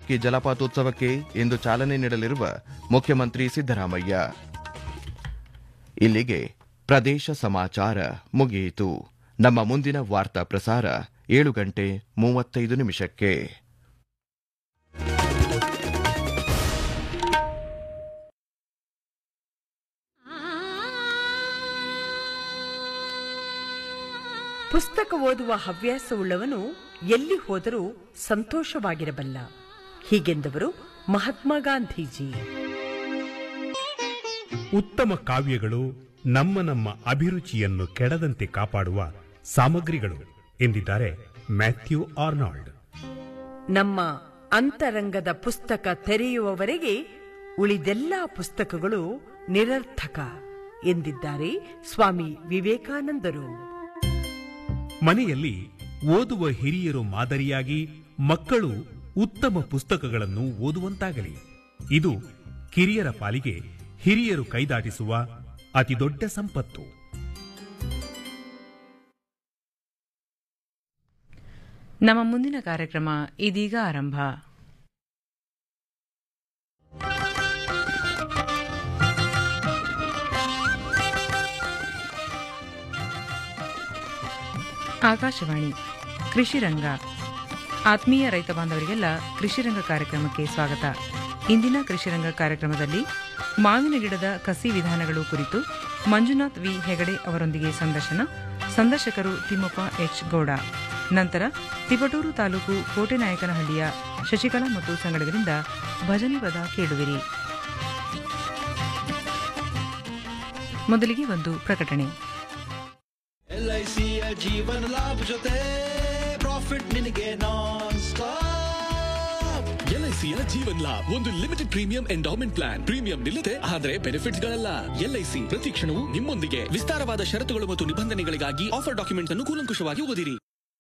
ಮಟಕಿ ಜಲಪಾತೋತ್ಸವಕ್ಕೆ ಇಂದು ಚಾಲನೆ ನೀಡಲಿರುವ ಮುಖ್ಯಮಂತ್ರಿ ಸಿದ್ದರಾಮಯ್ಯ ಇಲ್ಲಿಗೆ ಪ್ರದೇಶ ಸಮಾಚಾರ ಮುಗಿಯಿತು ನಮ್ಮ ಮುಂದಿನ ವಾರ್ತಾ ಪ್ರಸಾರ ಏಳು ಗಂಟೆ ಮೂವತ್ತೈದು ನಿಮಿಷಕ್ಕೆ ಪುಸ್ತಕ ಓದುವ ಹವ್ಯಾಸವುಳ್ಳವನು ಎಲ್ಲಿ ಹೋದರೂ ಸಂತೋಷವಾಗಿರಬಲ್ಲ ಹೀಗೆಂದವರು ಮಹಾತ್ಮ ಗಾಂಧೀಜಿ ಉತ್ತಮ ಕಾವ್ಯಗಳು ನಮ್ಮ ನಮ್ಮ ಅಭಿರುಚಿಯನ್ನು ಕೆಡದಂತೆ ಕಾಪಾಡುವ ಸಾಮಗ್ರಿಗಳು ಎಂದಿದ್ದಾರೆ ಮ್ಯಾಥ್ಯೂ ಆರ್ನಾಲ್ಡ್ ನಮ್ಮ ಅಂತರಂಗದ ಪುಸ್ತಕ ತೆರೆಯುವವರೆಗೆ ಉಳಿದೆಲ್ಲ ಪುಸ್ತಕಗಳು ನಿರರ್ಥಕ ಎಂದಿದ್ದಾರೆ ಸ್ವಾಮಿ ವಿವೇಕಾನಂದರು ಮನೆಯಲ್ಲಿ ಓದುವ ಹಿರಿಯರು ಮಾದರಿಯಾಗಿ ಮಕ್ಕಳು ಉತ್ತಮ ಪುಸ್ತಕಗಳನ್ನು ಓದುವಂತಾಗಲಿ ಇದು ಕಿರಿಯರ ಪಾಲಿಗೆ ಹಿರಿಯರು ಕೈದಾಟಿಸುವ ಅತಿದೊಡ್ಡ ಸಂಪತ್ತು ನಮ್ಮ ಮುಂದಿನ ಕಾರ್ಯಕ್ರಮ ಇದೀಗ ಆರಂಭ ಆಕಾಶವಾಣಿ ಕೃಷಿ ರಂಗ ಆತ್ಮೀಯ ರೈತ ಬಾಂಧವರಿಗೆಲ್ಲ ಕೃಷಿರಂಗ ಕಾರ್ಯಕ್ರಮಕ್ಕೆ ಸ್ವಾಗತ ಇಂದಿನ ಕೃಷಿರಂಗ ಕಾರ್ಯಕ್ರಮದಲ್ಲಿ ಮಾವಿನ ಗಿಡದ ಕಸಿ ವಿಧಾನಗಳು ಕುರಿತು ಮಂಜುನಾಥ್ ವಿ ಹೆಗಡೆ ಅವರೊಂದಿಗೆ ಸಂದರ್ಶನ ಸಂದರ್ಶಕರು ತಿಮ್ಮಪ್ಪ ಎಚ್ ಗೌಡ ನಂತರ ತಿಪಟೂರು ತಾಲೂಕು ಕೋಟೆನಾಯಕನಹಳ್ಳಿಯ ಶಶಿಕಲಾ ಮತ್ತು ಸಂಗಡಗರಿಂದ ಭಜನೆ ಪದ ಕೇಳುವಿರಿ ಮೊದಲಿಗೆ ಒಂದು ಪ್ರಕಟಣೆ ಎಲ್ಐಸಿಯ ಜೀವನ ಲಾಭ ಜೊತೆ ಪ್ರಾಫಿಟ್ ನಿನಗೆ ನಾನ್ ಸ್ಟಾಪ್ ಎಲ್ಐಸಿಯ ಜೀವನ್ ಲಾಭ್ ಒಂದು limited premium endowment plan premium ನಿಲ್ಲದೆ ಆದರೆ ಬೆನಿಫಿಟ್ಸ್ ಗಳಲ್ಲ ಎಲ್ಐಸಿ ಪ್ರತಿ ಕ್ಷಣವೂ ನಿಮ್ಮೊಂದಿಗೆ ವಿಸ್ತಾರವಾದ ಷರತ್ತುಗಳು ಮತ್ತು ನಿಬಂಧನೆಗಳಿಗಾಗಿ ಆಫರ್ ಡಾಕ್ಯುಮೆಂಟ್ ಅನ್ನು ಕೂಲಂಕುಷವಾಗಿ ಓದಿರಿ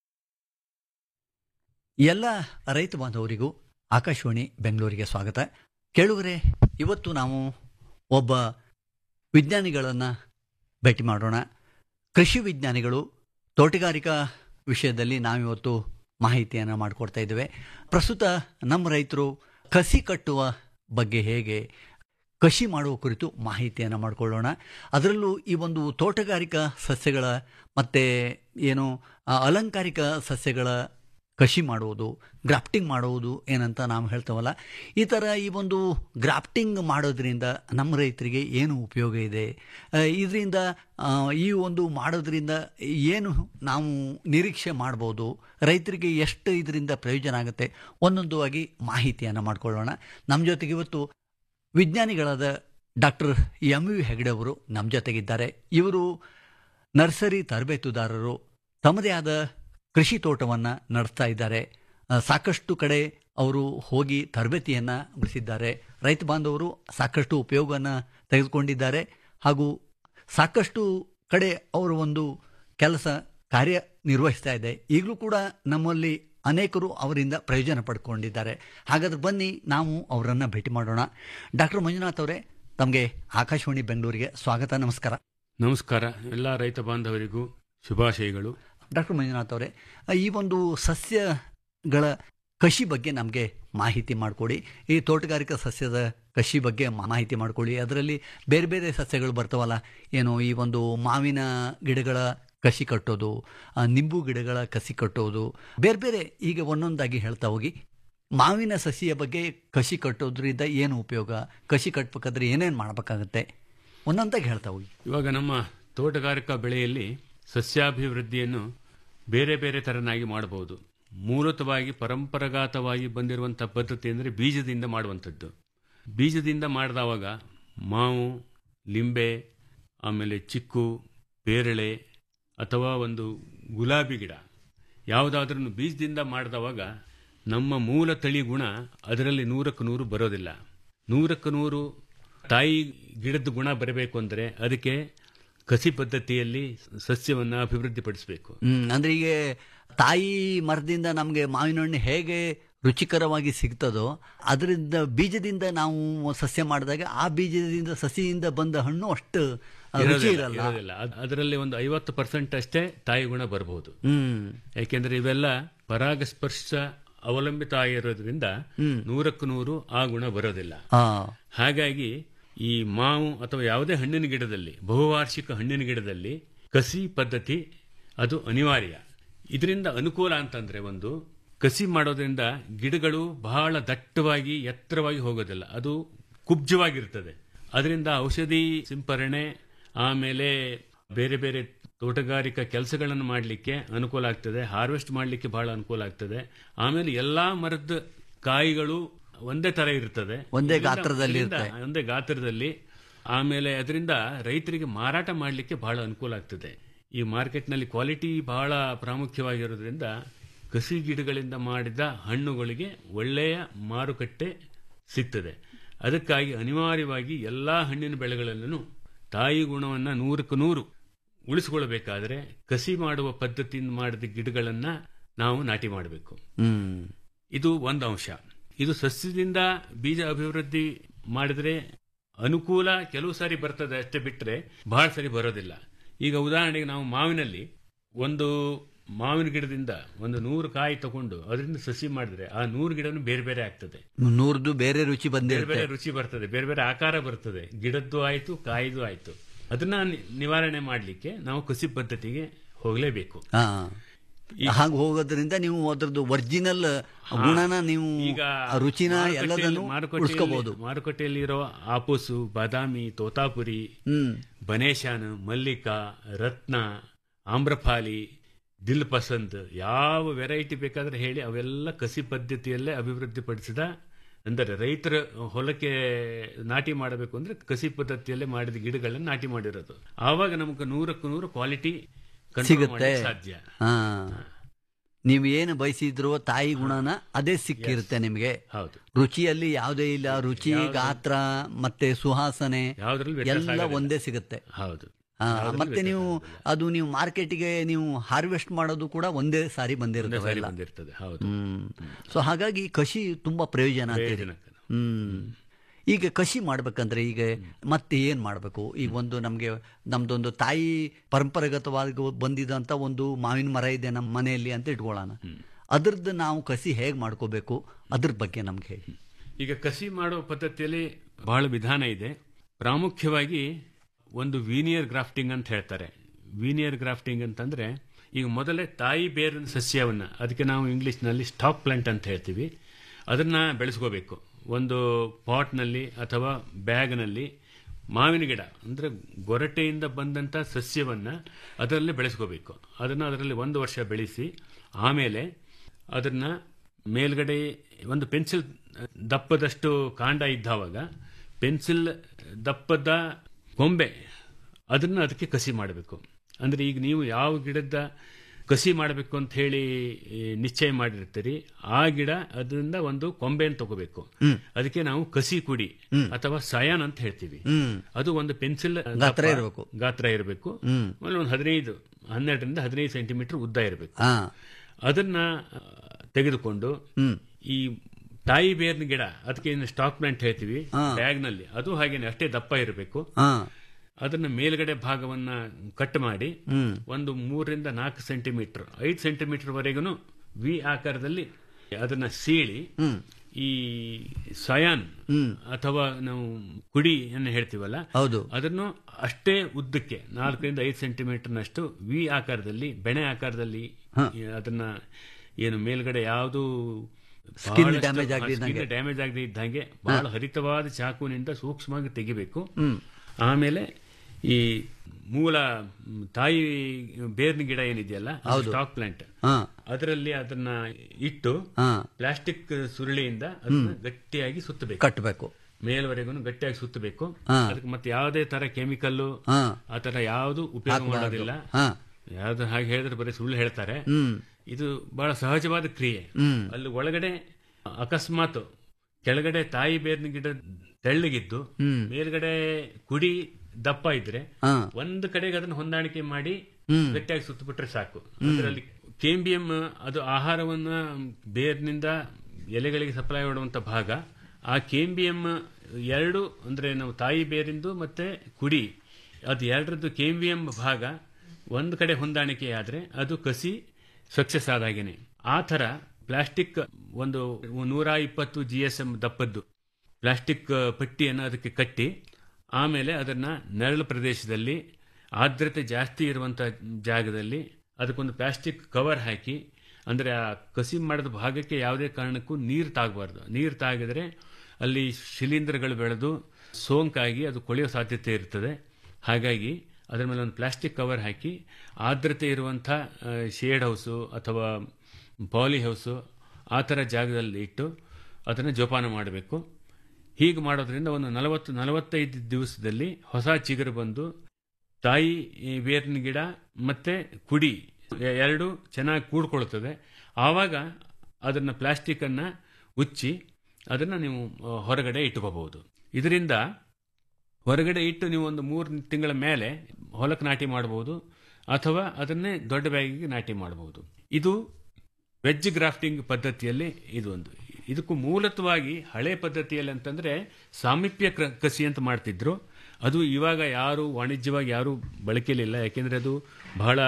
ಎಲ್ಲ ರೈತ ಬಾಂಧವರಿಗೂ ಆಕಾಶವಾಣಿ ಬೆಂಗಳೂರಿಗೆ ಸ್ವಾಗತ ಕೇಳುವರೆ ಇವತ್ತು ನಾವು ಒಬ್ಬ ವಿಜ್ಞಾನಿಗಳನ್ನು ಭೇಟಿ ಮಾಡೋಣ ಕೃಷಿ ವಿಜ್ಞಾನಿಗಳು ತೋಟಗಾರಿಕಾ ವಿಷಯದಲ್ಲಿ ನಾವಿವತ್ತು ಮಾಹಿತಿಯನ್ನು ಮಾಡಿಕೊಡ್ತಾ ಇದ್ದೇವೆ ಪ್ರಸ್ತುತ ನಮ್ಮ ರೈತರು ಕಸಿ ಕಟ್ಟುವ ಬಗ್ಗೆ ಹೇಗೆ ಕೃಷಿ ಮಾಡುವ ಕುರಿತು ಮಾಹಿತಿಯನ್ನು ಮಾಡಿಕೊಳ್ಳೋಣ ಅದರಲ್ಲೂ ಈ ಒಂದು ತೋಟಗಾರಿಕಾ ಸಸ್ಯಗಳ ಮತ್ತು ಏನು ಆ, ಅಲಂಕಾರಿಕ ಸಸ್ಯಗಳ ಕೃಷಿ ಮಾಡುವುದು ಗ್ರಾಫ್ಟಿಂಗ್ ಮಾಡುವುದು ಏನಂತ ನಾವು ಹೇಳ್ತೇವಲ್ಲ ಈ ಥರ ಈ ಒಂದು ಗ್ರಾಫ್ಟಿಂಗ್ ಮಾಡೋದ್ರಿಂದ ನಮ್ಮ ರೈತರಿಗೆ ಏನು ಉಪಯೋಗ ಇದೆ ಇದರಿಂದ ಈ ಒಂದು ಮಾಡೋದ್ರಿಂದ ಏನು ನಾವು ನಿರೀಕ್ಷೆ ಮಾಡ್ಬೋದು ರೈತರಿಗೆ ಎಷ್ಟು ಇದರಿಂದ ಪ್ರಯೋಜನ ಆಗುತ್ತೆ ಒಂದೊಂದು ಆಗಿ ಮಾಹಿತಿಯನ್ನು ಮಾಡಿಕೊಳ್ಳೋಣ ನಮ್ಮ ಜೊತೆಗೆ ಇವತ್ತು ವಿಜ್ಞಾನಿಗಳಾದ ಡಾಕ್ಟರ್ ಎಂ ವಿ ಹೆಗಡೆ ಅವರು ನಮ್ಮ ಜೊತೆಗಿದ್ದಾರೆ ಇವರು ನರ್ಸರಿ ತರಬೇತುದಾರರು ತಮ್ಮದೇ ಆದ ಕೃಷಿ ತೋಟವನ್ನು ನಡೆಸ್ತಾ ಇದ್ದಾರೆ ಆ, ಸಾಕಷ್ಟು ಕಡೆ ಅವರು ಹೋಗಿ ತರಬೇತಿಯನ್ನು ನಡೆಸಿದ್ದಾರೆ ರೈತ ಬಾಂಧವರು ಸಾಕಷ್ಟು ಉಪಯೋಗವನ್ನು ತೆಗೆದುಕೊಂಡಿದ್ದಾರೆ ಹಾಗೂ ಸಾಕಷ್ಟು ಕಡೆ ಅವರು ಒಂದು ಕೆಲಸ ಕಾರ್ಯ ನಿರ್ವಹಿಸ್ತಾ ಇದೆ ಈಗಲೂ ಕೂಡ ನಮ್ಮಲ್ಲಿ ಅನೇಕರು ಅವರಿಂದ ಪ್ರಯೋಜನ ಪಡ್ಕೊಂಡಿದ್ದಾರೆ ಹಾಗಾದ್ರೆ ಬನ್ನಿ ನಾವು ಅವರನ್ನು ಭೇಟಿ ಮಾಡೋಣ ಡಾಕ್ಟರ್ ಮಂಜುನಾಥ್ ಅವರೇ ತಮಗೆ ಆಕಾಶವಾಣಿ ಬೆಂಗಳೂರಿಗೆ ಸ್ವಾಗತ ನಮಸ್ಕಾರ ನಮಸ್ಕಾರ ಎಲ್ಲ ರೈತ ಬಾಂಧವರಿಗೂ ಶುಭಾಶಯಗಳು ಡಾಕ್ಟರ್ ಮಂಜುನಾಥ್ ಅವರೇ ಈ ಒಂದು ಸಸ್ಯಗಳ ಕೃಷಿ ಬಗ್ಗೆ ನಮಗೆ ಮಾಹಿತಿ ಮಾಡಿಕೊಡಿ ಈ ತೋಟಗಾರಿಕಾ ಸಸ್ಯದ ಕೃಷಿ ಬಗ್ಗೆ ಮಾಹಿತಿ ಮಾಡಿಕೊಳ್ಳಿ ಅದರಲ್ಲಿ ಬೇರೆ ಬೇರೆ ಸಸ್ಯಗಳು ಬರ್ತಾವಲ್ಲ ಏನು ಈ ಒಂದು ಮಾವಿನ ಗಿಡಗಳ ಕಸಿ ಕಟ್ಟೋದು ಆ, ನಿಂಬು ಗಿಡಗಳ ಕಸಿ ಕಟ್ಟೋದು ಬೇರೆ ಬೇರೆ ಈಗ ಒಂದೊಂದಾಗಿ ಹೇಳ್ತಾ ಹೋಗಿ ಮಾವಿನ ಸಸಿಯ ಬಗ್ಗೆ ಕಸಿ ಕಟ್ಟೋದ್ರಿಂದ ಏನು ಉಪಯೋಗ ಕಸಿ ಕಟ್ಟಬೇಕಾದ್ರೆ ಏನೇನು ಮಾಡಬೇಕಾಗತ್ತೆ ಒಂದೊಂದಾಗಿ ಹೇಳ್ತಾ ಹೋಗಿ ಇವಾಗ ನಮ್ಮ ತೋಟಗಾರಿಕಾ ಬೆಳೆಯಲ್ಲಿ ಸಸ್ಯಾಭಿವೃದ್ಧಿಯನ್ನು ಬೇರೆ ಬೇರೆ ಥರನಾಗಿ ಮಾಡಬಹುದು ಮೂಲತವಾಗಿ ಪರಂಪರಾಗತವಾಗಿ ಬಂದಿರುವಂಥ ಪದ್ಧತಿ ಅಂದರೆ ಬೀಜದಿಂದ ಮಾಡುವಂಥದ್ದು ಬೀಜದಿಂದ ಮಾಡಿದವಾಗ ಮಾವು ಲಿಂಬೆ ಆಮೇಲೆ ಚಿಕ್ಕು ಪೇರಳೆ ಅಥವಾ ಒಂದು ಗುಲಾಬಿ ಗಿಡ ಯಾವುದಾದ್ರೂ ಬೀಜದಿಂದ ಮಾಡಿದವಾಗ ನಮ್ಮ ಮೂಲ ತಳಿ ಗುಣ ಅದರಲ್ಲಿ ನೂರಕ್ಕೆ ನೂರು ಬರೋದಿಲ್ಲ ನೂರಕ್ಕೆ ನೂರು ತಾಯಿ ಗಿಡದ ಗುಣ ಬರಬೇಕು ಅಂದರೆ ಅದಕ್ಕೆ ಕಸಿ ಪದ್ಧತಿಯಲ್ಲಿ ಸಸ್ಯವನ್ನು ಅಭಿವೃದ್ಧಿಪಡಿಸಬೇಕು ಹ್ಮ್ ಅಂದ್ರೆ ಈಗ ತಾಯಿ ಮರದಿಂದ ನಮಗೆ ಮಾವಿನ ಹಣ್ಣು ಹೇಗೆ ರುಚಿಕರವಾಗಿ ಸಿಗ್ತದೋ ಅದರಿಂದ ಬೀಜದಿಂದ ನಾವು ಸಸ್ಯ ಮಾಡಿದಾಗ ಆ ಬೀಜದಿಂದ ಸಸಿಯಿಂದ ಬಂದ ಹಣ್ಣು ಅಷ್ಟು ರುಚಿ ಇರೋದಿಲ್ಲ, ಇರಲ್ಲ ಇರೋದಿಲ್ಲ ಅದ್- ಅದರಲ್ಲಿ ಒಂದು ಐವತ್ತು ಪರ್ಸೆಂಟ್ ಅಷ್ಟೇ ತಾಯಿ ಗುಣ ಬರಬಹುದು ಹ್ಮ್ ಯಾಕೆಂದ್ರೆ ಇವೆಲ್ಲ ಪರಾಗಸ್ಪರ್ಶ ಅವಲಂಬಿತ ಆಗಿರೋದ್ರಿಂದ ನೂರಕ್ಕೂ ನೂರು ಆ ಗುಣ ಬರೋದಿಲ್ಲ ಆ, ಹಾಗಾಗಿ ಈ ಮಾವು ಅಥವಾ ಯಾವುದೇ ಹಣ್ಣಿನ ಗಿಡದಲ್ಲಿ ಬಹುವಾರ್ಷಿಕ ಹಣ್ಣಿನ ಗಿಡದಲ್ಲಿ ಕಸಿ ಪದ್ಧತಿ ಅದು ಅನಿವಾರ್ಯ ಇದರಿಂದ ಅನುಕೂಲ ಅಂತಂದ್ರೆ ಒಂದು ಕಸಿ ಮಾಡೋದ್ರಿಂದ ಗಿಡಗಳು ಬಹಳ ದಟ್ಟವಾಗಿ ಎತ್ತರವಾಗಿ ಹೋಗೋದಿಲ್ಲ ಅದು ಕುಬ್ಜವಾಗಿರ್ತದೆ ಅದರಿಂದ ಔಷಧಿ ಸಿಂಪರಣೆ ಆಮೇಲೆ ಬೇರೆ ಬೇರೆ ತೋಟಗಾರಿಕಾ ಕೆಲಸಗಳನ್ನು ಮಾಡಲಿಕ್ಕೆ ಅನುಕೂಲ ಆಗ್ತದೆ ಹಾರ್ವೆಸ್ಟ್ ಮಾಡಲಿಕ್ಕೆ ಬಹಳ ಅನುಕೂಲ ಆಗ್ತದೆ ಆಮೇಲೆ ಎಲ್ಲಾ ಮರದ ಕಾಯಿಗಳು ಒಂದೇ ತರ ಇರ್ತದೆ ಒಂದೇ ಇದರಿಂದ- ಗಾತ್ರದಲ್ಲಿ ಇದರಿಂದ ಇರುತ್ತೆ. ಒಂದೇ ಗಾತ್ರದಲ್ಲಿ ಆಮೇಲೆ ಅದರಿಂದ ರೈತರಿಗೆ ಮಾರಾಟ ಮಾಡಲಿಕ್ಕೆ ಬಹಳ ಅನುಕೂಲ ಆಗ್ತದೆ ಈ ಮಾರ್ಕೆಟ್ನಲ್ಲಿ ಕ್ವಾಲಿಟಿ ಬಹಳ ಪ್ರಾಮುಖ್ಯವಾಗಿರೋದ್ರಿಂದ ಕಸಿ ಗಿಡಗಳಿಂದ ಮಾಡಿದ ಹಣ್ಣುಗಳಿಗೆ ಒಳ್ಳೆಯ ಮಾರುಕಟ್ಟೆ ಸಿಗ್ತದೆ ಅದಕ್ಕಾಗಿ ಅನಿವಾರ್ಯವಾಗಿ ಎಲ್ಲಾ ಹಣ್ಣಿನ ಬೆಳೆಗಳಲ್ಲೂ ತಾಯಿ ಗುಣವನ್ನು ನೂರಕ್ಕೆ ನೂರು ಉಳಿಸಿಕೊಳ್ಳಬೇಕಾದ್ರೆ ಕಸಿ ಮಾಡುವ ಪದ್ಧತಿಯಿಂದ ಮಾಡಿದ ಗಿಡಗಳನ್ನ ನಾವು ನಾಟಿ ಮಾಡಬೇಕು ಹ್ಮ್ ಇದು ಒಂದು ಅಂಶ ಇದು ಸಸ್ಯದಿಂದ ಬೀಜ ಅಭಿವೃದ್ಧಿ ಮಾಡಿದ್ರೆ ಅನುಕೂಲ ಕೆಲವು ಸಾರಿ ಬರ್ತದೆ ಅಷ್ಟೇ ಬಿಟ್ಟರೆ ಬಹಳ ಸರಿ ಬರೋದಿಲ್ಲ ಈಗ ಉದಾಹರಣೆಗೆ ನಾವು ಮಾವಿನಲ್ಲಿ ಒಂದು ಮಾವಿನ ಗಿಡದಿಂದ ಒಂದು ನೂರು ಕಾಯಿ ತಗೊಂಡು ಅದರಿಂದ ಸಸಿ ಮಾಡಿದ್ರೆ ಆ ನೂರು ಗಿಡನು ಬೇರೆ ಬೇರೆ ಆಗ್ತದೆ ನೂರ್ದು ಬೇರೆ ರುಚಿ ಬೇರೆ ಬಂದಿರುತ್ತೆ ಬೇರೆ ರುಚಿ ಬರ್ತದೆ ಬೇರೆ ಬೇರೆ ಆಕಾರ ಬರ್ತದೆ ಗಿಡದ್ದು ಆಯ್ತು ಕಾಯಿದು ಆಯ್ತು ಅದನ್ನ ನಿ- ನಿವಾರಣೆ ಮಾಡಲಿಕ್ಕೆ ನಾವು ಕಸಿ ಪದ್ಧತಿಗೆ ಹೋಗಲೇಬೇಕು ಹಾ ಹಾಗೆ ಹೋಗೋದ್ರಿಂದ ನೀವು ಅದ್ರದ್ದು ಒರಿಜಿನಲ್ ಗುಣನ ನೀವು ಈಗ ಆ ರುಚಿನ ಮಾರುಕಟ್ಟೆಯಲ್ಲಿ- ಎಲ್ಲದನ್ನು ಮಾರುಕಟ್ಟೆಯಲ್ಲಿ- ಉಳಿಸ್ಕೋಬಹುದು ಮಾರುಕಟ್ಟೆಯಲ್ಲಿ ಇರೋ ಆಪೂಸು ಬಾದಾಮಿ ತೋತಾಪುರಿ ಹ್ಮ್ ಬನೇಶಾನ್ ಮಲ್ಲಿಕಾ ರತ್ನ ಆಮ್ರಫಾಲಿ ದಿಲ್ ಪಸಂದ್ ಯಾವ ವೆರೈಟಿ ಬೇಕಾದ್ರೆ ಹೇಳಿ ಅವೆಲ್ಲ ಕಸಿ ಪದ್ಧತಿಯಲ್ಲೇ ಅಭಿವೃದ್ಧಿಪಡಿಸಿದ ಅಂದರೆ ರೈತರ ಹೊಲಕ್ಕೆ ನಾಟಿ ಮಾಡಬೇಕು ಅಂದ್ರೆ ಕಸಿ ಪದ್ಧತಿಯಲ್ಲೇ ಮಾಡಿದ ಗಿಡಗಳನ್ನ ನಾಟಿ ಮಾಡಿರೋದು ಆವಾಗ ನಮಗೆ ನೂರಕ್ಕೂ ನೂರು ಕ್ವಾಲಿಟಿ ಸಿಗುತ್ತೆ ಸಾಧ್ಯ ಹಾ ನೀವು ಏನು ಬಯಸಿದ್ರು ತಾಯಿ ಗುಣನ ಅದೇ ಸಿಕ್ಕಿರುತ್ತೆ ನಿಮಗೆ ಹೌದು ರುಚಿಯಲ್ಲಿ ಯಾವುದೇ ಇಲ್ಲ ರುಚಿ ಗಾತ್ರ ಮತ್ತೆ ಸುಹಾಸನೆ ಯಾವ್ದ್ರಲ್ಲಿ ವ್ಯತ್ಯಾಸ ಎಲ್ಲ ಆಗೋದಿಲ್ಲ. ಒಂದೇ ಸಿಗುತ್ತೆ ಹೌದು ಹಾ, ಯಾವ್ದ್ರಲ್ಲಿ ಮತ್ತೆ ನೀವು ವ್ಯತ್ಯಾಸ ಆಗೋದಿಲ್ಲ. ಅದು ನೀವು ಮಾರ್ಕೆಟಿಗೆ ನೀವು ಹಾರ್ವೆಸ್ಟ್ ಮಾಡೋದು ಕೂಡ ಒಂದೇ ಸಾರಿ ಒಂದೇ ಬಂದಿರುತ್ತೆ ಸಾರಿ ಎಲ್ಲ. ಬಂದಿರ್ತದೆ ಹೌದು ಹ್ಮ್ ಸೊ ಹಾಗಾಗಿ ಕೃಷಿ ತುಂಬಾ ಪ್ರಯೋಜನ ಅಂತೀರಿ. ಪ್ರಯೋಜನಕರ. ಹ್ಮ್ ಈಗ ಕೃಷಿ ಮಾಡ್ಬೇಕಂದ್ರೆ ಈಗ ಮತ್ತೆ ಏನ್ ಮಾಡ್ಬೇಕು ಈಗ ಒಂದು ನಮ್ಗೆ ನಮ್ದೊಂದು ತಾಯಿ ಪರಂಪರಾಗತವಾಗಿ ಬಂದಿದಂತ ಒಂದು ಮಾವಿನ ಮರ ಇದೆ ನಮ್ಮ ಮನೆಯಲ್ಲಿ ಅಂತ ಇಟ್ಕೊಳ್ಳೋಣ ಅದ್ರದ್ದು ನಾವು ಕಸಿ ಹೇಗ್ ಮಾಡ್ಕೋಬೇಕು ಅದ್ರ ಬಗ್ಗೆ ನಮ್ಗೆ ಹೇಳಿ ಈಗ ಕಸಿ ಮಾಡೋ ಪದ್ಧತಿಯಲ್ಲಿ ಬಹಳ ವಿಧಾನ ಇದೆ ಪ್ರಾಮುಖ್ಯವಾಗಿ ಒಂದು ವೀನಿಯರ್ ಗ್ರಾಫ್ಟಿಂಗ್ ಅಂತ ಹೇಳ್ತಾರೆ ವೀನಿಯರ್ ಗ್ರಾಫ್ಟಿಂಗ್ ಅಂತಂದ್ರೆ ಈಗ ಮೊದಲೇ ತಾಯಿ ಬೇರಿನ ಸಸ್ಯವನ್ನ ಅದಕ್ಕೆ ನಾವು ಇಂಗ್ಲಿಷ್ನಲ್ಲಿ ಸ್ಟಾಕ್ ಪ್ಲಾಂಟ್ ಅಂತ ಹೇಳ್ತೀವಿ ಅದನ್ನ ಬೆಳೆಸ್ಕೋಬೇಕು ಒಂದು ಪಾಟ್ನಲ್ಲಿ ಅಥವಾ ಬ್ಯಾಗ್ನಲ್ಲಿ ಮಾವಿನ ಗಿಡ ಅಂದ್ರೆ ಗೊರಟೆಯಿಂದ ಬಂದಂತ ಸಸ್ಯವನ್ನ ಅದರಲ್ಲಿ ಬೆಳೆಸ್ಕೋಬೇಕು ಅದನ್ನ ಅದರಲ್ಲಿ ಒಂದು ವರ್ಷ ಬೆಳೆಸಿ ಆಮೇಲೆ ಅದನ್ನ ಮೇಲ್ಗಡೆ ಒಂದು ಪೆನ್ಸಿಲ್ ದಪ್ಪದಷ್ಟು ಕಾಂಡ ಇದ್ದಾವಾಗ ಪೆನ್ಸಿಲ್ ದಪ್ಪದ ಕೊಂಬೆ ಅದನ್ನ ಅದಕ್ಕೆ ಕಸಿ ಮಾಡಬೇಕು ಅಂದ್ರೆ ಈಗ ನೀವು ಯಾವ ಗಿಡದ ಕಸಿ ಮಾಡಬೇಕು ಅಂತ ಹೇಳಿ ಈ, ನಿಶ್ಚಯ ಮಾಡಿರ್ತೀರಿ ಆ ಗಿಡ ಅದರಿಂದ ಒಂದು ಕೊಂಬೆಯನ್ನು ತಗೋಬೇಕು ಅದಕ್ಕೆ ನಾವು ಕಸಿ ಕುಡಿ ಅಥವಾ ಸಯಾನ್ ಅಂತ ಹೇಳ್ತೀವಿ ಹ್ಮ್ ಅದು ಒಂದು ಪೆನ್ಸಿಲ್ ಗಾತ್ರ ಇರ್ಬೇಕು. ಗಾತ್ರ ಇರಬೇಕು ಆಮೇಲೆ ಒಂದು ಹದಿನೈದು ಹನ್ನೆರಡರಿಂದ ಹದಿನೈದು ಸೆಂಟಿಮೀಟರ್ ಉದ್ದ ಇರಬೇಕು ಹಾ ಅದನ್ನ ಆ, ತೆಗೆದುಕೊಂಡು ಈ ತಾಯಿ ಬೇರಿನ ಗಿಡ ಅದಕ್ಕೆ ಸ್ಟಾಕ್ ಪ್ಲಾಂಟ್ ಹೇಳ್ತೀವಿ ಬ್ಯಾಗ್ ನಲ್ಲಿ ಅದು ಹಾಗೇನೆ ಅಷ್ಟೇ ದಪ್ಪ ಇರಬೇಕು ಹಾ ಅದನ್ನ ಮೇಲ್ಗಡೆ ಭಾಗವನ್ನ ಕಟ್ ಮಾಡಿ ಒಂದು ಮೂರರಿಂದ ನಾಲ್ಕು ಸೆಂಟಿಮೀಟರ್ ಐದು ಸೆಂಟಿಮೀಟರ್ ವರೆಗೂ ವಿ ಆಕಾರದಲ್ಲಿ ಅದನ್ನ ಸೀಳಿ ಈ ಸಯಾನ್ ಅಥವಾ ನಾವು ಕುಡಿಯನ್ನು ಹೇಳ್ತೀವಲ್ಲ ಹೌದು ಅದನ್ನು ಅಷ್ಟೇ ಉದ್ದಕ್ಕೆ ನಾಲ್ಕರಿಂದ ಐದು ಸೆಂಟಿಮೀಟರ್ನಷ್ಟು ವಿ ಆಕಾರದಲ್ಲಿ ಬೆಣೆ ಆಕಾರದಲ್ಲಿ ಈ ಅದನ್ನ ಏನು ಮೇಲ್ಗಡೆ ಯಾವುದು Skin damage ಆಗದೆ ಇದ್ದಂಗೆ. ಡ್ಯಾಮೇಜ್ ಆಗದೆ ಇದ್ದಂಗೆ ಬಹಳ ಹರಿತವಾದ ಚಾಕುವಿನಿಂದ ಸೂಕ್ಷ್ಮವಾಗಿ ತೆಗಿಬೇಕು ಆಮೇಲೆ ಈ ಮೂಲ ಮ್, ತಾಯಿ ಬೇರ್ನ ಗಿಡ ಏನಿದೆಯಲ್ಲ ಸ್ಟಾಕ್ ಪ್ಲಾಂಟ್ ಹಾ ಅದರಲ್ಲಿ ಅದನ್ನ ಇಟ್ಟು ಹಾ ಪ್ಲಾಸ್ಟಿಕ್ ಸುರುಳಿಯಿಂದ ಅದನ್ನ ಗಟ್ಟಿಯಾಗಿ ಸುತ್ತಬೇಕು ಕಟ್ಟಬೇಕು ಮೇಲ್ವರೆಗೂ ಗಟ್ಟಿಯಾಗಿ ಸುತ್ತಬೇಕು ಹಾ. ಅದಕ್ಕೆ ಮತ್ತೆ ಯಾವುದೇ ತರ ಕೆಮಿಕಲ್ ಹಾ ಆ ತರ ಯಾವುದು ಉಪಯೋಗ ಹಾಕ್ಬಾರ್ದು. ಮಾಡೋದಿಲ್ಲ ಹಾ ಯಾವ್ದು ಹಾಗೆ ಹೇಳಿದ್ರೆ ಬರೀ ಸುಳ್ಳು ಹೇಳ್ತಾರೆ ಹ್ಮ್ ಇದು ಬಹಳ ಸಹಜವಾದ ಕ್ರಿಯೆ ಹ್ಮ್ ಅಲ್ಲಿ ಒಳಗಡೆ ಅಕಸ್ಮಾತ್ ಕೆಳಗಡೆ ತಾಯಿ ಬೇರಿನ ಗಿಡ ತೆಳ್ಳಗಿದ್ದು ಹ್ಮ್. ಮೇಲ್ಗಡೆ ಕುಡಿ ದಪ್ಪ ಇದ್ರೆ ಹಾ ಒಂದು ಕಡೆಗೆ ಅದನ್ನ ಹೊಂದಾಣಿಕೆ ಮಾಡಿ ಹ್ಮ್. ಗಟ್ಟಿಯಾಗಿ ಸುತ್ತಬಿಟ್ರೆ ಸಾಕು ಅದರಲ್ಲಿ ಕೇಂಬಿಯಂ ಅದು ಆಹಾರವನ್ನ ಬೇರ್ನಿಂದ ಎಲೆಗಳಿಗೆ ಸಪ್ಲೈ ಮಾಡುವಂತ ಭಾಗ ಆ ಕೇಂಬಿಯಂ ಎರಡು ಅಂದ್ರೆ ನಾವು ತಾಯಿ ಬೇರಿಂದು ಮತ್ತೆ ಕುಡಿ ಅದು ಎರಡರದ್ದು ಕೇಂಬಿಯಂ ಭಾಗ ಒಂದು ಕಡೆ ಹೊಂದಾಣಿಕೆ ಆದ್ರೆ ಅದು ಕಸಿ ಸಕ್ಸಸ್ ಆದಾಗೇನೆ ಆ ಥರ ಪ್ಲಾಸ್ಟಿಕ್ ಒಂದು ನೂರ ಇಪ್ಪತ್ತು ಜಿ ಎಸ್ ಎಂ ದಪ್ಪದ್ದು ಪ್ಲಾಸ್ಟಿಕ್ ಪಟ್ಟಿಯನ್ನು ಅದಕ್ಕೆ ಕಟ್ಟಿ ಆಮೇಲೆ ಅದನ್ನ ನೆರಳು ಪ್ರದೇಶದಲ್ಲಿ ಆರ್ದ್ರತೆ ಜಾಸ್ತಿ ಇರುವಂಥ ಜಾಗದಲ್ಲಿ ಅದಕ್ಕೊಂದು ಪ್ಲಾಸ್ಟಿಕ್ ಕವರ್ ಹಾಕಿ ಅಂದರೆ ಆ ಕಸಿ ಮಾಡಿದ ಭಾಗಕ್ಕೆ ಯಾವುದೇ ಕಾರಣಕ್ಕೂ ನೀರು ತಾಗಬಾರ್ದು ನೀರು ತಾಗಿದ್ರೆ ಅಲ್ಲಿ ಶಿಲೀಂಧ್ರಗಳು ಬೆಳೆದು ಸೋಂಕಾಗಿ ಅದು ಕೊಳೆಯೋ ಸಾಧ್ಯತೆ ಇರ್ತದೆ ಹಾಗಾಗಿ ಅದರ ಮೇಲೆ ಒಂದು ಪ್ಲಾಸ್ಟಿಕ್ ಕವರ್ ಹಾಕಿ ಆರ್ದ್ರತೆ ಇರುವಂಥ ಶೇಡ್ ಹೌಸು ಅಥವಾ ಪಾಲಿ ಹೌಸು ಆ ಥರ ಜಾಗದಲ್ಲಿ ಇಟ್ಟು ಅದನ್ನು ಜೋಪಾನ ಮಾಡಬೇಕು ಹೀಗೆ ಮಾಡೋದ್ರಿಂದ ಒಂದು ನಲವತ್ತು ನಲವತ್ತೈದು ದಿವಸದಲ್ಲಿ ಹೊಸ ಚಿಗುರು ಬಂದು ತಾಯಿ ಈ ಬೇರಿನ ಗಿಡ ಮತ್ತೆ ಕುಡಿ ಎ- ಎರಡು ಚೆನ್ನಾಗಿ ಕೂಡ್ಕೊಳ್ತದೆ ಆವಾಗ ಅದನ್ನು ಪ್ಲಾಸ್ಟಿಕ್ಕನ್ನು ಉಚ್ಚಿ ಅದನ್ನು ನೀವು ಆ, ಹೊರಗಡೆ ಇಟ್ಕೋಬಹುದು ಇದರಿಂದ ಹೊರಗಡೆ ಇಟ್ಟು ನೀವು ಒಂದು ಮೂರು ತಿಂಗಳ ಮೇಲೆ ಹೊಲಕ್ಕೆ ನಾಟಿ ಮಾಡಬಹುದು ಅಥವಾ ಅದನ್ನೇ ದೊಡ್ಡ ಬ್ಯಾಗಿಗೆ ನಾಟಿ ಮಾಡಬಹುದು ಇದು ವೆಜ್ ಗ್ರಾಫ್ಟಿಂಗ್ ಪದ್ಧತಿಯಲ್ಲಿ ಇದು ಒಂದು ಇದಕ್ಕೂ ಮೂಲತವಾಗಿ ಹಳೆ ಪದ್ಧತಿಯಲ್ಲಿ ಅಂತಂದ್ರೆ ಸಾಮೀಪ್ಯ ಕ್ರ- ಕಸಿ ಅಂತ ಮಾಡ್ತಿದ್ರು ಅದು ಇವಾಗ ಯಾರು ವಾಣಿಜ್ಯವಾಗಿ ಯಾರು ಬಳಕೆಯಲ್ಲಿಲ್ಲ ಯಾಕೆಂದ್ರೆ ಅದು ಬಹಳ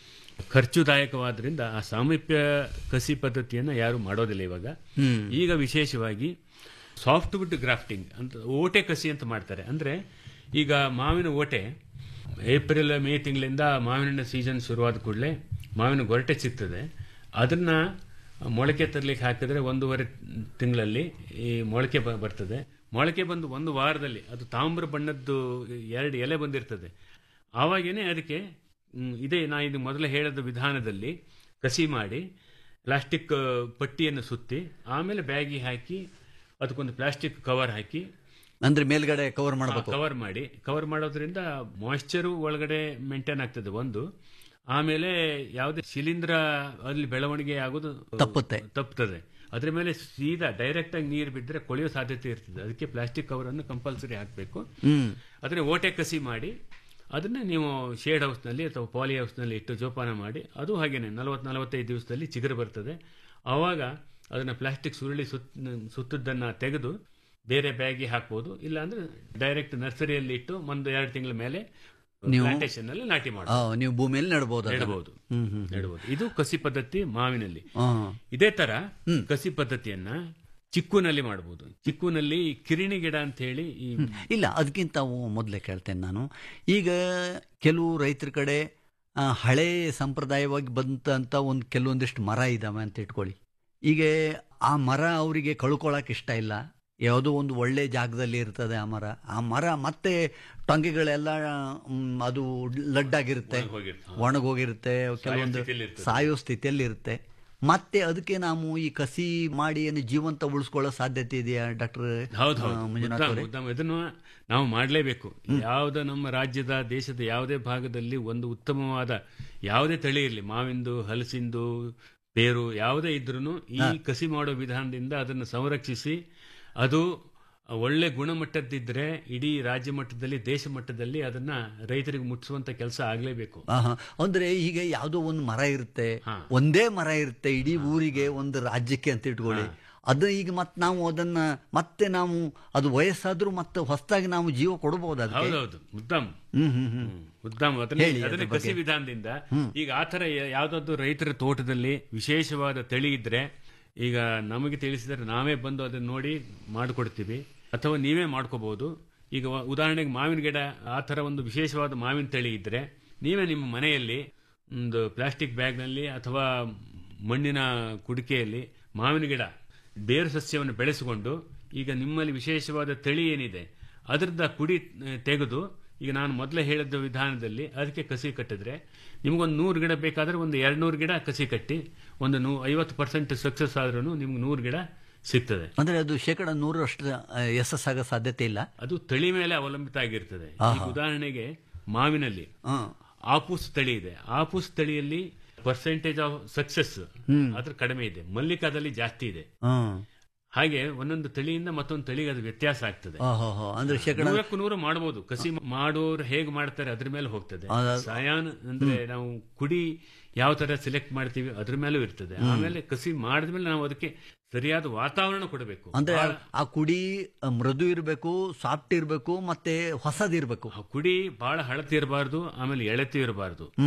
ಖರ್ಚುದಾಯಕವಾದ್ರಿಂದ ಆ ಸಾಮೀಪ್ಯ ಕಸಿ ಪದ್ಧತಿಯನ್ನು ಯಾರು ಮಾಡೋದಿಲ್ಲ ಇವಾಗ ಈಗ ವಿಶೇಷವಾಗಿ ಸಾಫ್ಟ್ವುಡ್ ಗ್ರಾಫ್ಟಿಂಗ್ ಅಂತ ಓಟೆ ಕಸಿ ಅಂತ ಮಾಡ್ತಾರೆ ಅಂದ್ರೆ ಈಗ ಮಾವಿನ ಓಟೆ ಏಪ್ರಿಲ್ ಮೇ ತಿಂಗಳಿಂದ ಮಾವಿನ ಸೀಸನ್ ಶುರುವಾದ ಕೂಡಲೇ ಮಾವಿನ ಗೊರಟೆ ಸಿಗ್ತದೆ ಅದನ್ನ ಮೊಳಕೆ ತರಲಿಕ್ಕೆ ಹಾಕಿದ್ರೆ ಒಂದೂವರೆ ತಿಂಗಳಲ್ಲಿ ಈ ಮೊಳಕೆ ಬ- ಬರ್ತದೆ ಮೊಳಕೆ ಬಂದು ಒಂದು ವಾರದಲ್ಲಿ ಅದು ತಾಮ್ರ ಬಣ್ಣದ್ದು ಎರಡು ಎಲೆ ಬಂದಿರ್ತದೆ ಆವಾಗೇನೆ ಅದಕ್ಕೆ ಮ್, ಇದೇ ನಾ ಇದು ಮೊದಲೇ ಹೇಳಿದ ವಿಧಾನದಲ್ಲಿ ಕಸಿ ಮಾಡಿ ಪ್ಲಾಸ್ಟಿಕ್ ಆ, ಪಟ್ಟಿಯನ್ನು ಸುತ್ತಿ ಆಮೇಲೆ ಬ್ಯಾಗಿ ಹಾಕಿ ಅದಕ್ಕೊಂದು ಪ್ಲಾಸ್ಟಿಕ್ ಕವರ್ ಹಾಕಿ ಅಂದ್ರೆ ಮೇಲ್ಗಡೆ ಕವರ್ ಮಾಡಬೇಕು ಕವರ್ ಮಾಡಿ ಕವರ್ ಮಾಡೋದ್ರಿಂದ ಮಾಯಿಶ್ಚರು ಒಳಗಡೆ ಮೇಂಟೈನ್ ಆಗ್ತದೆ ಒಂದು ಆಮೇಲೆ ಯಾವುದೇ ಶಿಲೀಂಧ್ರ ಅಲ್ಲಿ ಬೆಳವಣಿಗೆ ಆಗೋದು ತಪ್ಪುತ್ತೆ. ತಪ್ಪುತ್ತದೆ ಅದ್ರ ಮೇಲೆ ಸೀದಾ ಡೈರೆಕ್ಟ್ ಆಗಿ ನೀರು ಬಿದ್ದರೆ ಕೊಳೆಯೋ ಸಾಧ್ಯತೆ ಇರ್ತದೆ ಅದಕ್ಕೆ ಪ್ಲಾಸ್ಟಿಕ್ ಕವರ್ ಅನ್ನು ಕಂಪಲ್ಸರಿ ಹಾಕಬೇಕು ಹ್ಮ್ ಅದನ್ನ ಓಟೆ ಕಸಿ ಮಾಡಿ ಅದನ್ನ ನೀವು ಶೇಡ್ ಹೌಸ್ನಲ್ಲಿ ಅಥವಾ ಪಾಲಿ ಹೌಸ್ನಲ್ಲಿ ಇಟ್ಟು ಜೋಪಾನ ಮಾಡಿ ಅದು ಹಾಗೇನೆ ನಲವತ್ತು ನಲವತ್ತೈದು ದಿವಸದಲ್ಲಿ ಚಿಗುರು ಬರ್ತದೆ ಆವಾಗ ಅದನ್ನ ಪ್ಲಾಸ್ಟಿಕ್ ಸುರುಳಿ ಸುತ್ತ ಸುತ್ತದ್ದನ್ನ ತೆಗೆದು ಬೇರೆ ಬ್ಯಾಗಿ ಹಾಕ್ಬೋದು ಇಲ್ಲ ಅಂದ್ರೆ ಡೈರೆಕ್ಟ್ ನರ್ಸರಿಯಲ್ಲಿ ಇಟ್ಟು ಒಂದು ಎರಡು ತಿಂಗಳ ಮೇಲೆ ನೀವು- ಪ್ಲಾಂಟೇಶನ್ ಅಲ್ಲಿ ನಾಟಿ ಆ, ಮಾಡಬಹುದು ನೀವು ಭೂಮಿಯಲ್ಲಿ ನೆಡಬಹುದು ನೆಡಬಹುದು ಹ್ಮ್ ಹ್ಮ್ ನೆಡಬಹುದು ಇದು ಕಸಿ ಪದ್ಧತಿ ಮಾವಿನಲ್ಲಿ ಆ, ಇದೇ ತರ ಕಸಿ ಪದ್ಧತಿಯನ್ನ ಚಿಕ್ಕುನಲ್ಲಿ ಮಾಡಬಹುದು ಚಿಕ್ಕುನಲ್ಲಿ ಕಿರಿಣಿ ಗಿಡ ಅಂತ ಹೇಳಿ ಈ ಇಲ್ಲ ಅದಕ್ಕಿಂತ ಮೊದಲೇ ಕೇಳ್ತೇನೆ ನಾನು ಈಗ ಕೆಲವು ರೈತರ ಕಡೆ ಆ, ಹಳೆ ಸಂಪ್ರದಾಯವಾಗಿ ಬಂದಂತ ಒಂದು ಕೆಲವೊಂದಿಷ್ಟು ಮರ ಇದಾವೆ ಅಂತ ಇಟ್ಕೊಳ್ಳಿ ಈಗ ಆ ಮರ ಅವರಿಗೆ ಕಳ್ಕೊಳಕ್ ಇಷ್ಟ ಇಲ್ಲ ಯಾವುದೋ ಒಂದು ಒಳ್ಳೆ ಜಾಗದಲ್ಲಿ ಇರ್ತದೆ ಆ ಮರ ಆ ಮರ ಮತ್ತೆ ಟೊಂಗೆಗಳೆಲ್ಲ ಮ್, ಅದು ಲಡ್ಡಾಗಿರುತ್ತೆ ಹೋಗಿರ್ತದೆ. ಒಣಗೋಗಿರುತ್ತೆ ಕೆಲವೊಂದು ಸ್ಥಿತಿಯಲ್ಲಿ ಇರ್ತದೆ. ಸಾಯೋ ಸ್ಥಿತಿಯಲ್ಲಿ ಇರುತ್ತೆ ಮತ್ತೆ ಅದಕ್ಕೆ ನಾವು ಈ ಕಸಿ ಮಾಡಿ ಏನು ಜೀವಂತ ಉಳಿಸ್ಕೊಳ್ಳೋ ಸಾಧ್ಯತೆ ಇದೆಯಾ ಡಾಕ್ಟರ್ ಹೌದು ಮಂಜುನಾಥ್ ಉತ್ತಮ, ಅವರೇ ಉತ್ತಮ. ಇದನ್ನು ನಾವು ಮಾಡಲೇಬೇಕು ಯಾವುದೇ ನಮ್ಮ ರಾಜ್ಯದ ದೇಶದ ಯಾವುದೇ ಭಾಗದಲ್ಲಿ ಒಂದು ಉತ್ತಮವಾದ ಯಾವುದೇ ತಳಿ ಇರಲಿ ಮಾವಿಂದು ಹಲಸಿಂದು ಬೇರು ಯಾವುದೇ ಇದ್ರೂ ಈ ಕಸಿ ಮಾಡೋ ವಿಧಾನದಿಂದ ಅದನ್ನು ಸಂರಕ್ಷಿಸಿ ಅದು ಒಳ್ಳೆ ಗುಣಮಟ್ಟದ್ದಿದ್ರೆ ಇಡೀ ರಾಜ್ಯ ಮಟ್ಟದಲ್ಲಿ ದೇಶ ಮಟ್ಟದಲ್ಲಿ ಅದನ್ನ ರೈತರಿಗೆ ಮುಟ್ಟಿಸುವಂತ ಕೆಲಸ ಆಗ್ಲೇಬೇಕು ಆಹಾ. ಅಂದ್ರೆ ಈಗ ಯಾವುದೋ ಒಂದು ಮರ ಇರುತ್ತೆ ಹಾ. ಒಂದೇ ಮರ ಇರುತ್ತೆ ಇಡೀ ಊರಿಗೆ ಒಂದು ರಾಜ್ಯಕ್ಕೆ ಅಂತ ಇಟ್ಕೊಳ್ಳಿ ಅದು ಈಗ ಮತ್ತೆ ನಾವು ಅದನ್ನ ಮತ್ತೆ ನಾವು ಅದು ವಯಸ್ಸಾದ್ರೂ ಮತ್ತೆ ಹೊಸದಾಗಿ ನಾವು ಜೀವ ಕೊಡಬಹುದು ಅದಕ್ಕೆ ಹೌದೌದು ಉತ್ತಮ ಹ್ಮ್ ಹ್ಮ್ ಹ್ಮ್ ಉತ್ತಮ ಅದನ್ನೇ ಹೇಳಿ ಅದ್ರ ಅದನ್ನೇ ಬಗ್ಗೆ. ಕಸಿ ವಿಧಾನದಿಂದ ಈಗ ಆತರ ಯಾವ್ದಾದ್ರು ರೈತರ ತೋಟದಲ್ಲಿ ವಿಶೇಷವಾದ ತಳಿ ಇದ್ರೆ ಈಗ ನಮಗೆ ತಿಳಿಸಿದರೆ ನಾವೇ ಬಂದು ಅದನ್ನ ನೋಡಿ ಮಾಡಿಕೊಡ್ತೀವಿ ಅಥವಾ ನೀವೇ ಮಾಡ್ಕೋಬಹುದು ಈಗ ವ- ಉದಾಹರಣೆಗೆ ಮಾವಿನ ಗಿಡ ಆ ತರ ಒಂದು ವಿಶೇಷವಾದ ಮಾವಿನ ತಳಿ ಇದ್ರೆ ನೀವೇ ನಿಮ್ಮ ಮನೆಯಲ್ಲಿ ಒಂದು ಪ್ಲಾಸ್ಟಿಕ್ ಬ್ಯಾಗ್ನಲ್ಲಿ ಅಥವಾ ಮಣ್ಣಿನ ಕುಡಿಕೆಯಲ್ಲಿ ಮಾವಿನ ಗಿಡ ಬೇರು ಸಸ್ಯವನ್ನು ಬೆಳೆಸಿಕೊಂಡು ಈಗ ನಿಮ್ಮಲ್ಲಿ ವಿಶೇಷವಾದ ತಳಿ ಏನಿದೆ ಅದರದ ಕುಡಿ ಆ, ತೆಗೆದು ಈಗ ನಾನು ಮೊದಲೇ ಹೇಳಿದ ವಿಧಾನದಲ್ಲಿ ಅದಕ್ಕೆ ಕಸಿ ಕಟ್ಟಿದ್ರೆ ನಿಮ್ಗೊಂದು ನೂರು ಗಿಡ ಬೇಕಾದ್ರೆ ಒಂದು ಎರಡು ನೂರು ಗಿಡ ಕಸಿ ಕಟ್ಟಿ ಒಂದು ನೂ ಐವತ್ತು ಪರ್ಸೆಂಟ್ ಸಕ್ಸಸ್ ಆದ್ರೂ ನಿಮ್ಗೆ ನೂರು ಗಿಡ ಸಿಗ್ತದೆ ಅಂದ್ರೆ ಅದು ಶೇಕಡ ನೂರಷ್ಟು ಯಶಸ್ಸಾಗೋ ಸಾಧ್ಯತೆ ಇಲ್ಲ ಅದು ತಳಿ ಮೇಲೆ ಅವಲಂಬಿತ ಆಗಿರ್ತದೆ ಈಗ ಉದಾಹರಣೆಗೆ ಮಾವಿನಲ್ಲಿ ಹಾ. ಆಪೂಸ್ ತಳಿ ಇದೆ ಆಪೂಸ್ ತಳಿಯಲ್ಲಿ ಪರ್ಸೆಂಟೇಜ್ ಆಫ್ ಸಕ್ಸಸ್ ಅದ್ರ ಕಡಿಮೆ ಇದೆ ಮಲ್ಲಿಕಾದಲ್ಲಿ ಜಾಸ್ತಿ ಇದೆ ಹ್ಮ್ ಹಾಗೆ ಒಂದೊಂದು ತಳಿಯಿಂದ ಮತ್ತೊಂದು ತಳಿಗೆ ಅದು ವ್ಯತ್ಯಾಸ ಆಗ್ತದೆ ಓಹೋ ಅಂದ್ರೆ ಶೇಕಡ ನೂರಕ್ಕೂ ನೂರು ಮಾಡಬಹುದು ಕಸಿ ಮಾಡೋರು ಹೇಗೆ ಮಾಡ್ತಾರೆ ಅದ್ರ ಮೇಲೆ ಹೋಗ್ತದೆ ಸಾಯಾನ್ ಅಂದ್ರೆ ನಾವು ಕುಡಿ ಯಾವ ತರ ಸೆಲೆಕ್ಟ್ ಮಾಡ್ತೀವಿ ಅದ್ರ ಮೇಲೂ ಇರ್ತದೆ ಆಮೇಲೆ ಕಸಿ ಮಾಡಿದ್ಮೇಲೆ ನಾವು ಅದಕ್ಕೆ ಸರಿಯಾದ ವಾತಾವರಣ ಕೊಡಬೇಕು ಅಂದ್ರೆ ಆ ಕುಡಿ ಆ, ಮೃದು ಇರಬೇಕು ಸಾಫ್ಟ್ ಇರಬೇಕು ಮತ್ತೆ ಹೊಸದಿರ್ಬೇಕು ಆ ಕುಡಿ ಬಹಳ ಹಳತಿ ಇರಬಾರ್ದು ಆಮೇಲೆ ಎಳೆತಿ ಇರಬಾರ್ದು ಹ್ಮ್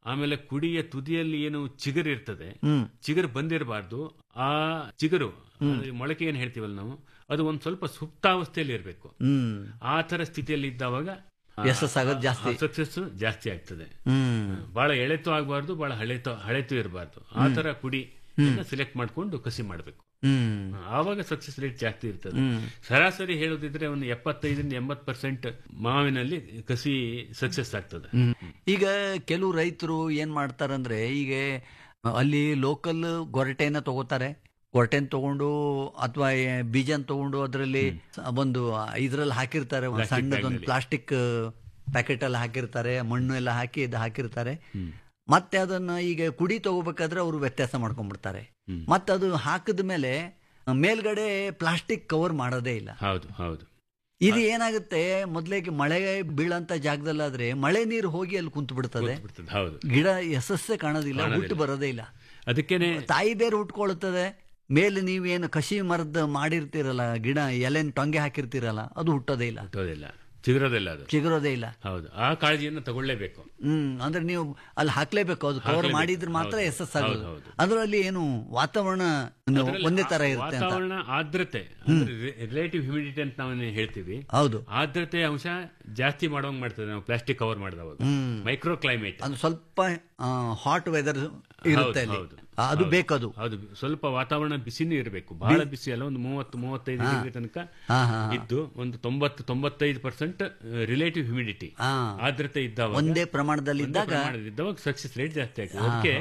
ಆಮೇಲೆ ಕುಡಿಯ ತುದಿಯಲ್ಲಿ ಏನು ಚಿಗುರು ಇರ್ತದೆ ಹ್ಮ್. ಚಿಗುರು ಬಂದಿರಬಾರ್ದು ಆ ಚಿಗುರು ಅದು ಮೊಳಕೆ ಏನ್ ಹೇಳ್ತೀವಲ್ಲ ನಾವು ಅದು ಒಂದ್ ಸ್ವಲ್ಪ ಸುಪ್ತಾವಸ್ಥೆಯಲ್ಲಿ ಇರಬೇಕು ಹ್ಮ್ ಆ ತರ ಸ್ಥಿತಿಯಲ್ಲಿ ಇದ್ದಾವಾಗ ಯಶಸ್ಸಾಗೋದು ಜಾಸ್ತಿ. ಸಕ್ಸಸ್ ಜಾಸ್ತಿ ಆಗ್ತದೆ ಹ್ಮ್ ಬಹಳ ಎಳೆತು ಆಗಬಾರ್ದು ಬಹಳ ಹಳೆತು ಹಳೆತು ಇರಬಾರ್ದು ಆ ತರ ಕುಡಿ ಸೆಲೆಕ್ಟ್ ಮಾಡ್ಕೊಂಡು ಕಸಿ ಮಾಡಬೇಕು ಹ್ಮ್ ಆವಾಗ ಸಕ್ಸಸ್ ರೇಟ್ ಜಾಸ್ತಿ ಇರ್ತದೆ ಸರಾಸರಿ ಹೇಳೋದಿದ್ರೆ ಒಂದು ಎಪ್ಪತ್ತೈದರಿಂದ ಎಂಬತ್ ಪರ್ಸೆಂಟ್ ಮಾವಿನಲ್ಲಿ ಕಸಿ ಸಕ್ಸಸ್ ಆಗ್ತದೆ ಈಗ ಕೆಲವು ರೈತರು ಏನ್ ಮಾಡ್ತಾರಂದ್ರೆ ಈಗ ಅಲ್ಲಿ ಲೋಕಲ್ ಗೊರಟೆನ ತಗೋತಾರೆ ಗೊರಟೆನ ತಗೊಂಡು ಅಥವಾ ಬೀಜನ ತಗೊಂಡು ಅದರಲ್ಲಿ ಒಂದು ಇದ್ರಲ್ಲಿ ಹಾಕಿರ್ತಾರೆ ಒಂದು Plastic ಸಣ್ಣದೊಂದು bag ನಲ್ಲಿ. ಪ್ಲಾಸ್ಟಿಕ್ ಪ್ಯಾಕೆಟ್ ಎಲ್ಲ ಹಾಕಿರ್ತಾರೆ ಮಣ್ಣು ಎಲ್ಲ ಹಾಕಿ ಇದು ಹಾಕಿರ್ತಾರೆ ಮತ್ತೆ ಅದನ್ನ ಈಗ ಕುಡಿ ತಗೋಬೇಕಾದ್ರೆ ಅವರು ವ್ಯತ್ಯಾಸ ಮಾಡ್ಕೊಂಡ್ಬಿಡ್ತಾರೆ ಮತ್ತೆ ಅದು ಹಾಕಿದ ಮೇಲೆ ಮೇಲ್ಗಡೆ ಪ್ಲಾಸ್ಟಿಕ್ ಕವರ್ ಮಾಡೋದೇ ಇಲ್ಲ ಹೌದು ಹೌದು ಇದು ಏನಾಗುತ್ತೆ ಮೊದ್ಲಿಗೆ ಮಳೆ ಬೀಳಂತ ಜಾಗದಲ್ಲಾದ್ರೆ ಮಳೆ ನೀರು ಹೋಗಿ ಅಲ್ಲಿ ಕುಂತು ಬಿಡ್ತದೆ ಬಿಡ್ತದೆ ಹೌದು ಗಿಡ ಯಶಸ್ಸೇ ಕಾಣೋದಿಲ್ಲ ಕಾಣೋದಿಲ್ಲ. ಹುಟ್ಟು ಬರೋದೇ ಇಲ್ಲ ಅದಕ್ಕೇನೆ ತಾಯಿ ಬೇರೆ ಹುಟ್ಕೊಳ್ತದೆ ಮೇಲೆ ನೀವೇನು ಕಸಿ ಮರದ ಮಾಡಿರ್ತೀರಲ್ಲ ಗಿಡ ಎಲೆನ್ ಟೊಂಗೆ ಹಾಕಿರ್ತೀರಲ್ಲ ಅದು ಹುಟ್ಟೋದೇ ಇಲ್ಲ ಹುಟ್ಟೋದಿಲ್ಲ ಚಿಗುರೋದಿಲ್ಲ ಅದು ಚಿಗುರೋದೇ ಇಲ್ಲ ಹೌದು ಆ ಕಾಳಜಿಯನ್ನು ತಗೊಳ್ಳೇಬೇಕು ಹ್ಮ್ ಅಂದ್ರೆ ನೀವು ಅಲ್ಲಿ ಹಾಕ್ಲೇಬೇಕು ಅದು ಕವರ್ ಹಾಕ್ಲೇಬೇಕು. ಮಾಡಿದ್ರೆ ಮಾತ್ರ ಹೌದು. ಯಶಸ್ಸಾಗೋದು ಹೌದು, ಹೌದು. ಅದರಲ್ಲಿ ಏನು ವಾತಾವರಣ ಅದ್ರಲ್ಲಿ ಒಂದೇ ತರ ಆ- ಇರುತ್ತೆ ಅಂತ ವಾತಾವರಣ ಆರ್ದ್ರತೆ ರಿಲೇಟಿವ್ ಹ್ಯುಮಿಡಿಟಿ ಅಂತ ನಾವು ಹೇಳ್ತೀವಿ ಹೌದು ಆರ್ದ್ರತೆ ಅಂಶ ಜಾಸ್ತಿ ಮಾಡೋಂಗ್ ಮಾಡ್ತದೆ ನಾವು ಪ್ಲಾಸ್ಟಿಕ್ ಕವರ್ ಮಾಡಿದವಾಗ ಹ್ಮ್. ಮೈಕ್ರೋ ಕ್ಲೈಮೇಟ್ ಅದು ಸ್ವಲ್ಪ ಹಾಟ್ ವೆದರ್ ಇರುತ್ತೆ ಅಲ್ಲಿ ಹೌದು, ಆ, ಅದು ಹೌದು. ಬೇಕದು ಹೌದು ಸ್ವಲ್ಪ ವಾತಾವರಣ ಬಿಸಿನೂ ಇರಬೇಕು ಬಹಳ ಬಿಸಿ ಅಲ್ಲ ಒಂದು ಮೂವತ್ತು ಮೂವತ್ತೈದು ಡಿಗ್ರಿ ತನಕ ಹಾ, ಹಾ, ಹಾ. ಇದ್ದು ಒಂದು ತೊಂಬತ್ತು ತೊಂಬತ್ತೈದು ಪರ್ಸೆಂಟ್ ರಿಲೇಟಿವ್ ಹ್ಯುಮಿಡಿಟಿ ಹಾ. ಆರ್ದ್ರತೆ ಇದ್ದಾವಾಗ ಒಂದೇ ಪ್ರಮಾಣದಲ್ಲಿ ಒಂದೇ ಇದ್ದಾಗ ಪ್ರಮಾಣದಲ್ಲಿದ್ದಾಗ ಸಕ್ಸಸ್ ರೇಟ್ ಜಾಸ್ತಿ ಆಗ್ತದೆ ಅದಕ್ಕೆ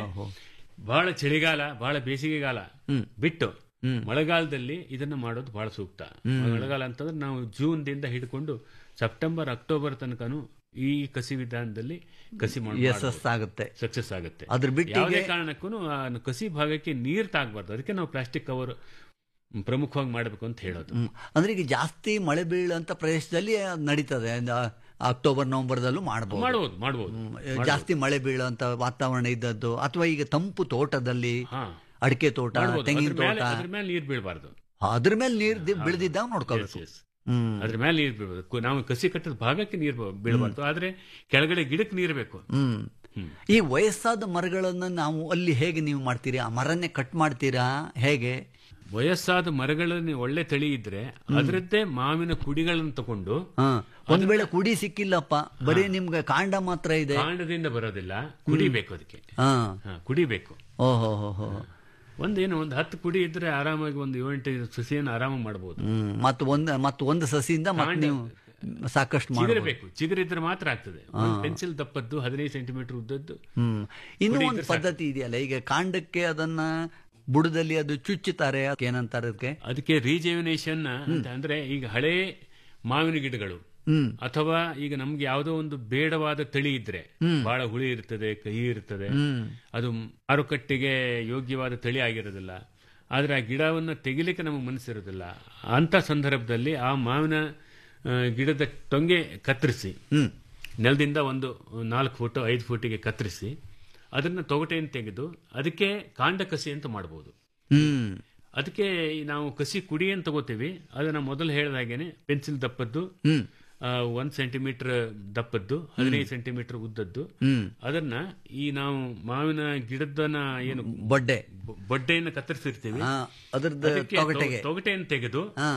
ಬಹಳ ಚಳಿಗಾಲ ಬಹಳ ಬೇಸಿಗೆಗಾಲ ಬಿಟ್ಟು ಮಳೆಗಾಲದಲ್ಲಿ ಇದನ್ನ ಮಾಡೋದು ಬಹಳ ಸೂಕ್ತ ಮಳೆಗಾಲ ಅಂತಂದ್ರೆ ನಾವು ಜೂನ್ ದಿಂದ ಹಿಡ್ಕೊಂಡು ಸೆಪ್ಟೆಂಬರ್ ಅಕ್ಟೋಬರ್ ತನಕನು ಈ ಕಸಿ ವಿಧಾನದಲ್ಲಿ ಕಸಿ ಯಶಸ್ಸಾಗುತ್ತೆ ಸಕ್ಸಸ್ ಆಗುತ್ತೆ ಅದ್ರ ಬಿಟ್ಟು ಯಾವುದೇ ಈಗ- ಕಾರಣಕ್ಕೂ ಆ ಕಸಿ ಭಾಗಕ್ಕೆ ನೀರ್ ತಾಗಬಾರ್ದು ಅದಕ್ಕೆ ನಾವು ಪ್ಲಾಸ್ಟಿಕ್ ಕವರ್ ಪ್ರಮುಖವಾಗಿ ಮಾಡಬೇಕು ಅಂತ ಹೇಳೋದು ಹ್ಮ್. ಅಂದ್ರೆ ಈಗ ಜಾಸ್ತಿ ಮಳೆ ಬೀಳಂತ ಪ್ರದೇಶದಲ್ಲಿ ಅದ್ ನಡೀತದೆ ಅಂದ ಅಕ್ಟೋಬರ್ ನವೆಂಬರ್ದಲ್ಲೂ ಮಾಡಬಹುದು ಮಾಡ್ಬೋದು ಮಾಡ್ಬೋದು ಜಾಸ್ತಿ ಮಳೆ ಬೀಳಂತ ವಾತಾವರಣ ಇದ್ದದ್ದು ಅಥವಾ ಈಗ ತಂಪು ತೋಟದಲ್ಲಿ ಹಾ ಅಡಿಕೆ ತೋಟ ಮಾಡ್ಬೋದು. ತೆಂಗಿನ ಅದ್ರ ಮೇಲೆ- ತೋಟ ಅದ್ರ ಮೇಲೆ ನೀರ್ ಬೀಳಬಾರ್ದು ಅದ್ರ ಮೇಲೆ ನೀರ್ ಬೆಳೆದಿದ್ದಾಗ ನೋಡ್ಕೋಬೇಕು ಹ್ಮ್ ಅದ್ರ ಮೇಲೆ ನೀರ್ ಬೀಳ್ಬೋದು ಕು- ನಾವು ಕಸಿ ಕಟ್ಟದ ಭಾಗಕ್ಕೆ ನೀರ್ ಬ- ಬೀಳಬಾರ್ದು ಆದ್ರೆ ಕೆಳಗಡೆ ಗಿಡಕ್ಕೆ ನೀರ್ ಬೇಕು ಹ್ಮ್ ಹ್ಮ್. ಈ ವಯಸ್ಸಾದ ಮರಗಳನ್ನ ನಾವು ಅಲ್ಲಿ ಹೇಗೆ ನೀವು ಮಾಡ್ತೀರಿ ಆ ಮರನ್ನೇ ಕಟ್ ಮಾಡ್ತೀರಾ ಹೇಗೆ ವಯಸ್ಸಾದ ಮರಗಳಲ್ಲಿ ಒಳ್ಳೆ ತಳಿ ಇದ್ರೆ ಅದರದ್ದೇ ಮಾವಿನ ಕುಡಿಗಳನ್ನು ತಗೊಂಡು ಹ ಒಂದ್ ವೇಳೆ ಕುಡಿ ಸಿಕ್ಕಿಲ್ಲಪ್ಪ ಬರೀ ನಿಮ್ಗೆ ಕಾಂಡ ಮಾತ್ರ ಇದೆ ಕಾಂಡದಿಂದ ಬರೋದಿಲ್ಲ ಕುಡಿಬೇಕು ಅದಕ್ಕೆ ಹಾ ಹಾ, ಕುಡಿಬೇಕು ಓಹೋ ಹೋ ಹೋ ಒಂದೇನು ಒಂದು ಹತ್ತು ಕುಡಿ ಇದ್ರೆ ಆರಾಮಾಗಿ ಒಂದು ಏಳೆಂಟು ಸಸಿಯನ್ನು ಆರಾಮಾಗಿ ಮಾಡಬಹುದು ಹ್ಮ್ ಮತ್ತು ಒಂದ್ ಮತ್ತು ಒಂದು ಸಸಿಯಿಂದ ಮತ್ತೆ ಕಾಂಡ- ನೀವು ಸಾಕಷ್ಟು ಮಾಡ್ಬೋದು ಚಿಗುರಬೇಕು ಚಿಗುರಿದ್ರೆ ಮಾತ್ರ ಆಗ್ತದೆ ಒಂದು ಪೆನ್ಸಿಲ್ ದಪ್ಪದ್ದು ಹದಿನೈದು ಸೆಂಟಿಮೀಟರ್ ಉದ್ದದ್ದು ಹ್ಮ್ ಇನ್ನೂ ಕುಡಿ ಒಂದು ಇದ್ರೆ ಸಾಕು. ಪದ್ಧತಿ ಇದೆಯಲ್ಲ ಈಗ ಕಾಂಡಕ್ಕೆ ಅದನ್ನ ಬುಡದಲ್ಲಿ ಅದು ಚುಚ್ಚುತ್ತಾರೆ ಅದಕ್ಕೆ ಏನಂತಾರೆ ಅದಕ್ಕೆ ಅದಕ್ಕೆ ರೀಜೆವಿನೇಷನ್ ಅಂತ ಅಂದ್ರೆ ಈಗ ಹಳೆ ಮಾವಿನ ಗಿಡಗಳು ಹ್ಮ್ ಅಥವಾ ಈಗ ನಮ್ಗೆ ಯಾವುದೋ ಒಂದು ಬೇಡವಾದ ತಳಿ ಇದ್ರೆ ಬಹಳ ಹುಳಿ ಇರ್ತದೆ ಕಹಿ ಇರ್ತದೆ ಹ್ಮ್ ಅದು ಮಾರುಕಟ್ಟೆಗೆ ಯೋಗ್ಯವಾದ ತಳಿ ಆಗಿರೋದಿಲ್ಲ ಆದ್ರೆ ಆ ಗಿಡವನ್ನು ತೆಗಿಲಿಕ್ಕೆ ನಮಗೆ ಮನಸ್ಸಿರೋದಿಲ್ಲ ಅಂತ ಸಂದರ್ಭದಲ್ಲಿ ಆ ಮಾವಿನ ಆ, ಗಿಡದ ಟೊಂಗೆ ಕತ್ತರಿಸಿ ಹ್ಮ್ ನೆಲದಿಂದ ಒಂದು ನಾಲ್ಕು ಫುಟ್ ಐದು ಫುಟಿಗೆ ಕತ್ತರಿಸಿ ಅದನ್ನ ತೊಗಟೆಯನ್ನು ತೆಗೆದು ಅದಕ್ಕೆ ಕಾಂಡ ಕಸಿ ಅಂತ ಮಾಡಬಹುದು ಹ್ಮ್ ಅದಕ್ಕೆ ಈ ನಾವು ಕಸಿ ಕುಡಿ ಅಂತ ತಗೋತೀವಿ ಅದನ್ನ ಮೊದಲು ಹೇಳಿದ ಹಾಗೇನೆ ಪೆನ್ಸಿಲ್ ದಪ್ಪದ್ದು ಹ್ಮ್ ಆ, ಒಂದ್ ಸೆಂಟಿಮೀಟರ್ ದಪ್ಪದ್ದು ಹದಿನೈದು ಸೆಂಟಿಮೀಟರ್ ಉದ್ದದ್ದು ಹ್ಮ್ ಅದನ್ನ ಈ ನಾವು ಮಾವಿನ ಗಿಡದನ ಏನು ಬೊಡ್ಡೆ ಬೊ- ಬೊಡ್ಡೆಯನ್ನು ಕತ್ತರಿಸಿರ್ತೀವಿ ಹಾ ಅದ್ರದ್ದು ಅದಕ್ಕೆ ತೊಗಟೆಗೆ ತೊ- ತೊಗಟೆಯನ್ನು ತೆಗೆದು ಹಾ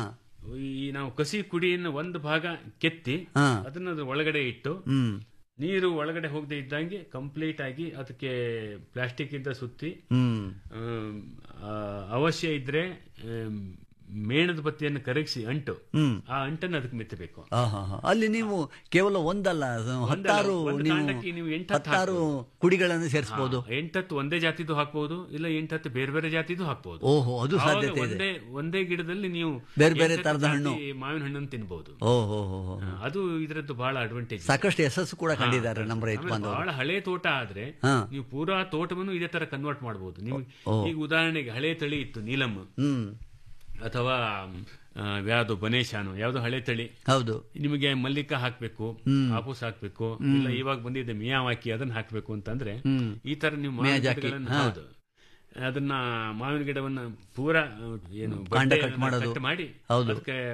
ಈ ನಾವು ಕಸಿ ಕುಡಿಯನ್ನು ಒಂದು ಭಾಗ ಕೆತ್ತಿ ಹಾ ಅದನ್ನ ಅದ್ರ ಒಳಗಡೆ ಇಟ್ಟು ಹ್ಮ್ ನೀರು ಒಳಗಡೆ ಹೋಗದೆ ಇದ್ದಂಗೆ ಕಂಪ್ಲೀಟ್ ಆಗಿ ಅದಕ್ಕೆ ಪ್ಲಾಸ್ಟಿಕ್ ಇಂದ ಸುತ್ತಿ ಹ್ಮ್ ಆಮ್, ಆ, ಅವಶ್ಯ ಇದ್ರೆ ಆಮ್, ಮೇಣದ ಬತ್ತಿಯನ್ನು ಕರಗಿಸಿ ಅಂಟು ಹ್ಮ್ ಆ ಅಂಟನ್ನು ಅದಕ್ಕೆ ಮೆತ್ತಬೇಕು ಆಹಾಹಾ. ಅಲ್ಲಿ ನೀವು ಕೇವಲ ಒಂದಲ್ಲ ಹತ್ತಾರು ಒಂದು ನೀವು ಕಾಂಡಕ್ಕೆ ನೀವು ಎಂಟು ಹತ್ತು ಹತ್ತಾರು ಕುಡಿಗಳನ್ನು ಸೇರಿಸಬಹುದು ಎಂಟತ್ತು ಒಂದೇ ಜಾತಿದು ಹಾಕ್ಬಹುದು ಇಲ್ಲ ಎಂಟತ್ತು ಬೇರೆ ಬೇರೆ ಜಾತಿದು ಹಾಕ್ಬಹುದು ಓಹೋ ಅದು ಆವಾಗ ಸಾಧ್ಯತೆ ಇದೆ ಒಂದೇ ಒಂದೇ ಗಿಡದಲ್ಲಿ ನೀವು ಬೇರೆ ಬೇರೆ ಎಂಟತ್ತು ತರದ ಜಾತಿ ಹಣ್ಣು. ಮಾವಿನ ಹಣ್ಣನ್ನು ತಿನ್ಬಹುದು ಓಹೋ ಹೋ ಹೋ. ಅದು ಇದರದ್ದು ಬಹಳ ಅಡ್ವಾಂಟೇಜ್ ಸಾಕಷ್ಟು ಯಶಸ್ಸು ಕೂಡ ಕಂಡಿದ್ದಾರೆ ನಮ್ಮ ರೈತ ಆಮೇಲೆ ಬಾಂಧವರು ಬಹಳ ಹಳೆ ತೋಟ ಆದ್ರೆ ಹಾ. ನೀವು ಪೂರಾ ತೋಟವನ್ನು ಇದೇ ತರ ಕನ್ವರ್ಟ್ ಮಾಡಬಹುದು ನೀವು ಈಗ ಉದಾಹರಣೆಗೆ ಹಳೆ ತಳಿ ಇತ್ತು ನೀಲಮ್ ಹ್ಮ್ ಅಥವಾ ಆ, ಯಾವ್ದು ಬನೇಶಾನು ಯಾವ್ದು ಹಳೆ ತಳಿ ಹೌದು ನಿಮಗೆ ಮಲ್ಲಿಕ ಹಾಕ್ಬೇಕು ಆಪೂಸ್ ಹಾಕ್ಬೇಕು ಇಲ್ಲ ಇವಾಗ ಬಂದಿದೆ ಮಿಯಾವಾಕಿ ಅದನ್ನ ಹಾಕ್ಬೇಕು ಅಂತಂದ್ರೆ ಈ ತರ ನೀವು ಮಾವಿನ ಮಿಯಾಜಾಕಿ, ಗಿಡಗಳನ್ನ ಹಾ. ಹೌದು ಅದನ್ನ ಮಾವಿನ ಗಿಡವನ್ನ ಪೂರಾ ಆ, ಏನು ಕಾಂಡ ಬಡ್ಡೆಯನ್ನ ಕಟ್ ಮಾಡೋದು. ಕಟ್ ಮಾಡಿ ಹೌದು. ಅದಕ್ಕೆ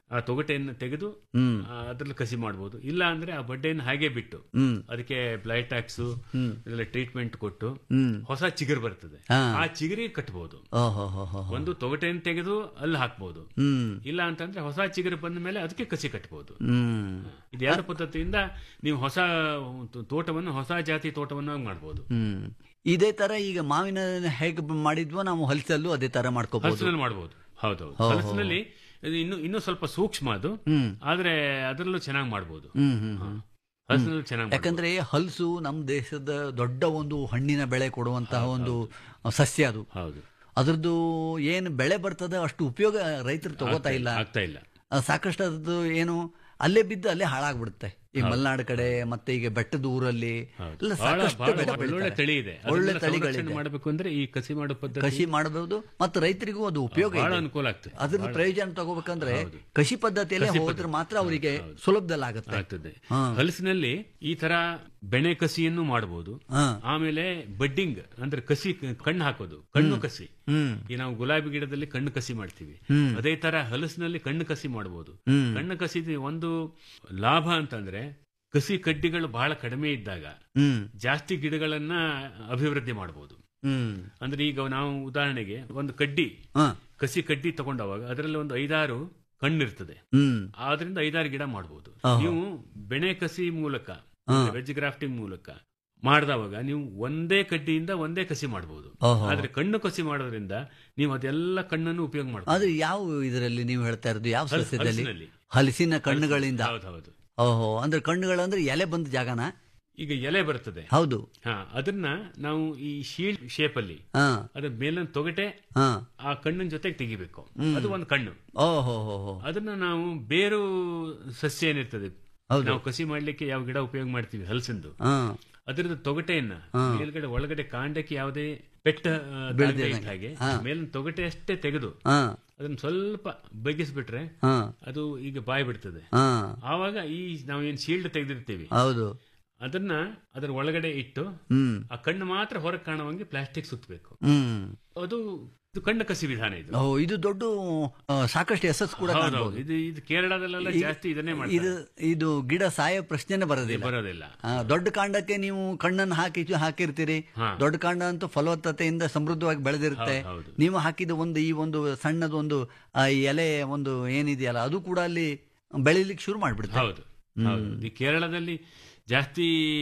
ಆ ತೊಗಟೆಯನ್ನು ತೆಗೆದು ಹ್ಮ್. ಆ, ಅದ್ರಲ್ಲಿ ಕಸಿ ಮಾಡಬಹುದು ಇಲ್ಲ ಅಂದ್ರೆ ಆ ಬಡ್ಡೆಯನ್ನು ಹಾಗೆ ಬಿಟ್ಟು ಹ್ಮ್. ಅದಕ್ಕೆ ಬ್ಲೈಟ್ಯಾಕ್ಸ್ ಇದೆಲ್ಲ ಟ್ರೀಟ್ಮೆಂಟ್ ಕೊಟ್ಟು ಹ್ಮ್. ಹೊಸ ಚಿಗುರು ಬರ್ತದೆ ಹಾ. ಆ ಚಿಗುರಿ ಕಟ್ಟಬಹುದು ಓಹೋ ಹೋ ಹೋ ಒಂದು ತೊಗಟೆಯನ್ನು ತೆಗೆದು ಅಲ್ಲಿ ಹಾಕ್ಬಹುದು ಹ್ಮ್ ಇಲ್ಲ ಅಂತಂದ್ರೆ ಹೊಸ ಚಿಗುರು ಬಂದ ಮೇಲೆ ಅದಕ್ಕೆ ಕಸಿ ಕಟ್ಟಬಹುದು ಹ್ಮ್ ಇದೆರಡು ಪದ್ಧತಿಯಿಂದ ನೀವು ಹೊಸ ತೋಟವನ್ನು ಹೊಸ ಜಾತಿ ತೋಟವನ್ನು ಮಾಡಬಹುದು ಹ್ಮ್ ಇದೇ ತರ ಈಗ ಮಾವಿನ ಹೇಗೆ ಮಾಡಿದ್ವೋ ನಾವು ಹಲಸಲ್ಲೂ ಅದೇ ತರ ಮಾಡ್ಕೋಬಹುದು ಹಲಸಿನಲ್ಲಿ ಮಾಡಬಹುದು ಹೌದೌದು ಹಲಸಿನಲ್ಲಿ ಇದು ಇನ್ನು ಇನ್ನೂ ಸ್ವಲ್ಪ ಸೂಕ್ಷ್ಮ ಅದು ಹ್ಮ್. ಆದ್ರೆ ಅದರಲ್ಲೂ ಚೆನ್ನಾಗಿ ಮಾಡಬಹುದು ಹ್ಮ್ ಹ್ಮ್ ಹ್ಮ್ ಹಲಸಿನಲ್ಲಿ ಚೆನ್ನಾಗಿ ಯಾಕಂದ್ರೆ ಹಲಸು ನಮ್ಮ ದೇಶದ ದೊಡ್ಡ ಒಂದು ಹಣ್ಣಿನ ಬೆಳೆ ಕೊಡುವಂತಹ ಒಂದು ಸಸ್ಯ ಅದು ಹೌದು ಅದ್ರದ್ದು ಏನು ಬೆಳೆ ಬರ್ತದೆ ಅಷ್ಟು ಉಪಯೋಗ ರೈತರು ತಗೋತಾ ಇಲ್ಲ ಆಗ್ತಾ ಇಲ್ಲ ಆ, ಸಾಕಷ್ಟು ಅದ್ರದ್ದು ಏನು ಅಲ್ಲೇ ಬಿದ್ದು ಅಲ್ಲೇ ಹಾಳಾಗ್ಬಿಡುತ್ತೆ ಈ ಮಲೆನಾಡು ಕಡೆ ಮತ್ತೆ ಈಗ ಬೆಟ್ಟದ ಊರಲ್ಲಿ ಎಲ್ಲ ಬಹಳ ಸಾಕಷ್ಟು ಬಹಳ ಬೆಳೆ ಒಳ್ಳೊಳ್ಳೆ ಬೆಳೀತಾರೆ. ತಳಿ ಇದೆ ಒಳ್ಳೆ ಅದನ್ನೆಲ್ಲ ಸಂರಕ್ಷಣೆ ತಳಿಗಳಿದೆ ಮಾಡಬೇಕು ಅಂದ್ರೆ ಈ ಕಸಿ ಮಾಡೋ ಪದ್ಧತಿ ಕೃಷಿ ಮಾಡಬಹುದು ಮತ್ತು ರೈತರಿಗೂ ಅದು ಉಪಯೋಗ ಬಹಳ ಇದೆ ಅನುಕೂಲ ಆಗ್ತದೆ ಅದ್ರ ಪ್ರಯೋಜನ ತಗೋಬೇಕಂದ್ರೆ ಕೃಷಿ ಪದ್ಧತಿಯಲ್ಲೇ ಹೋದ್ರೆ ಮಾತ್ರ ಅವರಿಗೆ ಸುಲಭದಲ್ಲಿ ಆಗುತ್ತೆ ಆಗ್ತದೆ ಹಲಸಿನಲ್ಲಿ ಈ ತರ ಬೆಣೆ ಕಸಿಯನ್ನು ಮಾಡಬಹುದು ಹಾ. ಆಮೇಲೆ ಬಡ್ಡಿಂಗ್ ಅಂದ್ರೆ ಕಸಿ ಕಣ್ಣು ಹಾಕೋದು ಕಣ್ಣು ಕಸಿ ಹ್ಮ್ ಈ ನಾವು ಗುಲಾಬಿ ಗಿಡದಲ್ಲಿ ಕಣ್ಣು ಕಸಿ ಮಾಡ್ತೀವಿ ಅದೇ ತರ ಹಲಸಿನಲ್ಲಿ ಕಣ್ಣು ಕಸಿ ಮಾಡಬಹುದು ಹ್ಮ್. ಕಣ್ಣು ಕಸಿದ ಒಂದು ಲಾಭ ಅಂತಂದ್ರೆ ಕಸಿ ಕಡ್ಡಿಗಳು ಬಹಳ ಕಡಿಮೆ ಇದ್ದಾಗ ಹ್ಮ್ ಜಾಸ್ತಿ ಗಿಡಗಳನ್ನ ಅಭಿವೃದ್ಧಿ ಮಾಡಬಹುದು ಹ್ಮ್ ಅಂದ್ರೆ ಈಗ ನಾವು ಉದಾಹರಣೆಗೆ ಒಂದು ಕಡ್ಡಿ ಹಾ. ಕಸಿ ಕಡ್ಡಿ ತಗೊಂಡವಾಗ ಅದರಲ್ಲಿ ಒಂದು ಐದಾರು ಕಣ್ಣಿರ್ತದೆ ಹ್ಮ್ ಆದ್ರಿಂದ ಐದಾರು ಗಿಡ ಮಾಡಬಹುದು ಆಹಾ. ನೀವು ಬೆಣೆ ಕಸಿ ಮೂಲಕ ವೆಜ್ ಗ್ರಾಫ್ಟಿಂಗ್ ಮೂಲಕ ಮಾಡಿದವಾಗ ನೀವು ಒಂದೇ ಕಡ್ಡಿಯಿಂದ ಒಂದೇ ಕಸಿ ಮಾಡಬಹುದು ಆಹಾ. ಆದ್ರೆ ಕಣ್ಣು ಕಸಿ ಮಾಡೋದ್ರಿಂದ ನೀವು ಅದೆಲ್ಲ ಕಣ್ಣನ್ನು ಉಪಯೋಗ ಮಾಡಬಹುದು ಆದ್ರೆ ಯಾವ ಇದರಲ್ಲಿ ನೀವು ಹೇಳ್ತಾ ಇರೋದು ಯಾವ ಹಲ್- ಸಸ್ಯದಲ್ಲಿ ಹಲಸಿನಲ್ಲಿ. ಹಲಸಿನ ಕಣ್ಣುಗಳಿಂದ ಹೌದೌದು ಓಹೋ ಅಂದ್ರೆ ಕಣ್ಣುಗಳಂದ್ರೆ ಎಲೆ ಬಂದ ಜಾಗನ ಈಗ ಎಲೆ ಬರ್ತದೆ ಹೌದು ಹಾ ಅದನ್ನ ನಾವು ಈ ಶೀಲ್ಡ್ ಶೇಪ್ ಅಲ್ಲಿ ಹಾ ಅದ್ರ ಮೇಲಿನ ತೊಗಟೆ ಹಾ ಆ ಕಣ್ಣಿನ ಜೊತೆಗೆ ತೆಗಿಬೇಕು ಅದು ಒಂದು ಕಣ್ಣು ಓಹೋ ಹೋ ಹೋ ಅದನ್ನ ನಾವು ಬೇರು ಸಸ್ಯ ಏನಿರ್ತದೆ ಹೌದು. ನಾವು ಕಸಿ ಮಾಡ್ಲಿಕ್ಕೆ ಯಾವ ಗಿಡ ಉಪಯೋಗ ಮಾಡ್ತೀವಿ ಹಲಸಿಂದು ಹಾ ಅದರದ ತೊಗಟೆಯನ್ನ ಮೇಲ್ಗಡೆ ಒಳಗಡೆ ಕಾಂಡಕ್ಕೆ ಯಾವುದೇ ಪೆಟ್ಟ ಆ, ತಾಗದೆ ಇದ್ದ ಹಾಗೆ ಮೇಲಿನ ತೊಗಟೆ ಅಷ್ಟೇ ತೆಗೆದು ಹಾ ಅದನ್ನ ಸ್ವಲ್ಪ ಬಗ್ಗಿಸ್ಬಿಟ್ರೆ ಹಾ ಅದು ಈಗ ಬಾಯಿ ಬಿಡ್ತದೆ ಹಾ ಆವಾಗ ಈ ನಾವು ಏನ್ ಶೀಲ್ಡ್ ತೆಗೆದಿರ್ತೀವಿ ಹೌದು ಅದನ್ನ ಅದರ ಒಳಗಡೆ ಇಟ್ಟು ಹ್ಮ್ ಆ ಕಣ್ಣು ಮಾತ್ರ ಹೊರಗೆ ಕಾಣುವಂಗೆ ಪ್ಲಾಸ್ಟಿಕ್ ಸುತ್ತಬೇಕು ಹ್ಮ್ ಅದು ಇದು ಕಣ್ಣು ಕಸಿ ವಿಧಾನ ಇದು ಓ ಇದು ದೊಡ್ಡ ಆ, ಸಾಕಷ್ಟು ಯಶಸ್ಸು ಕೂಡ ಹೌದೌದು ಕಾಣ್ಬೋದು ಇದು ಇದು ಕೇರಳದಲ್ಲೆಲ್ಲ ಜಾಸ್ತಿ ಇದನ್ನೇ ಇದು ಮಾಡ್ತಾರೆ ಇದು ಗಿಡ ಸಾಯೋ ಪ್ರಶ್ನೆನೇ ಬರೋದಿಲ್ಲ ಬರೋದಿಲ್ಲ ಆ, ದೊಡ್ಡ ಕಾಂಡಕ್ಕೆ ನೀವು ಕಣ್ಣನ್ನು ಹಾಕಿ ಚು- ಹಾಕಿರ್ತೀರಿ ಹಾ. ದೊಡ್ಡ ಕಾಂಡ ಅಂತೂ ಫಲವತ್ತತೆಯಿಂದ ಸಮೃದ್ಧವಾಗಿ ಬೆಳೆದಿರುತ್ತೆ ಹೌದು, ಹೌದು. ನೀವು ಹಾಕಿದ ಒಂದು ಈ ಒಂದು ಸಣ್ಣದ ಒಂದು ಆ, ಈ ಎಲೆ ಒಂದು ಏನಿದೆಯಲ್ಲ ಅದು ಕೂಡ ಅಲ್ಲಿ ಬೆಳಿಲಿಕ್ಕೆ ಶುರು ಮಾಡ್ಬಿಡುತ್ತೆ ಹೌದು ಹೌದು ಈ ಕೇರಳದಲ್ಲಿ ಜಾಸ್ತಿ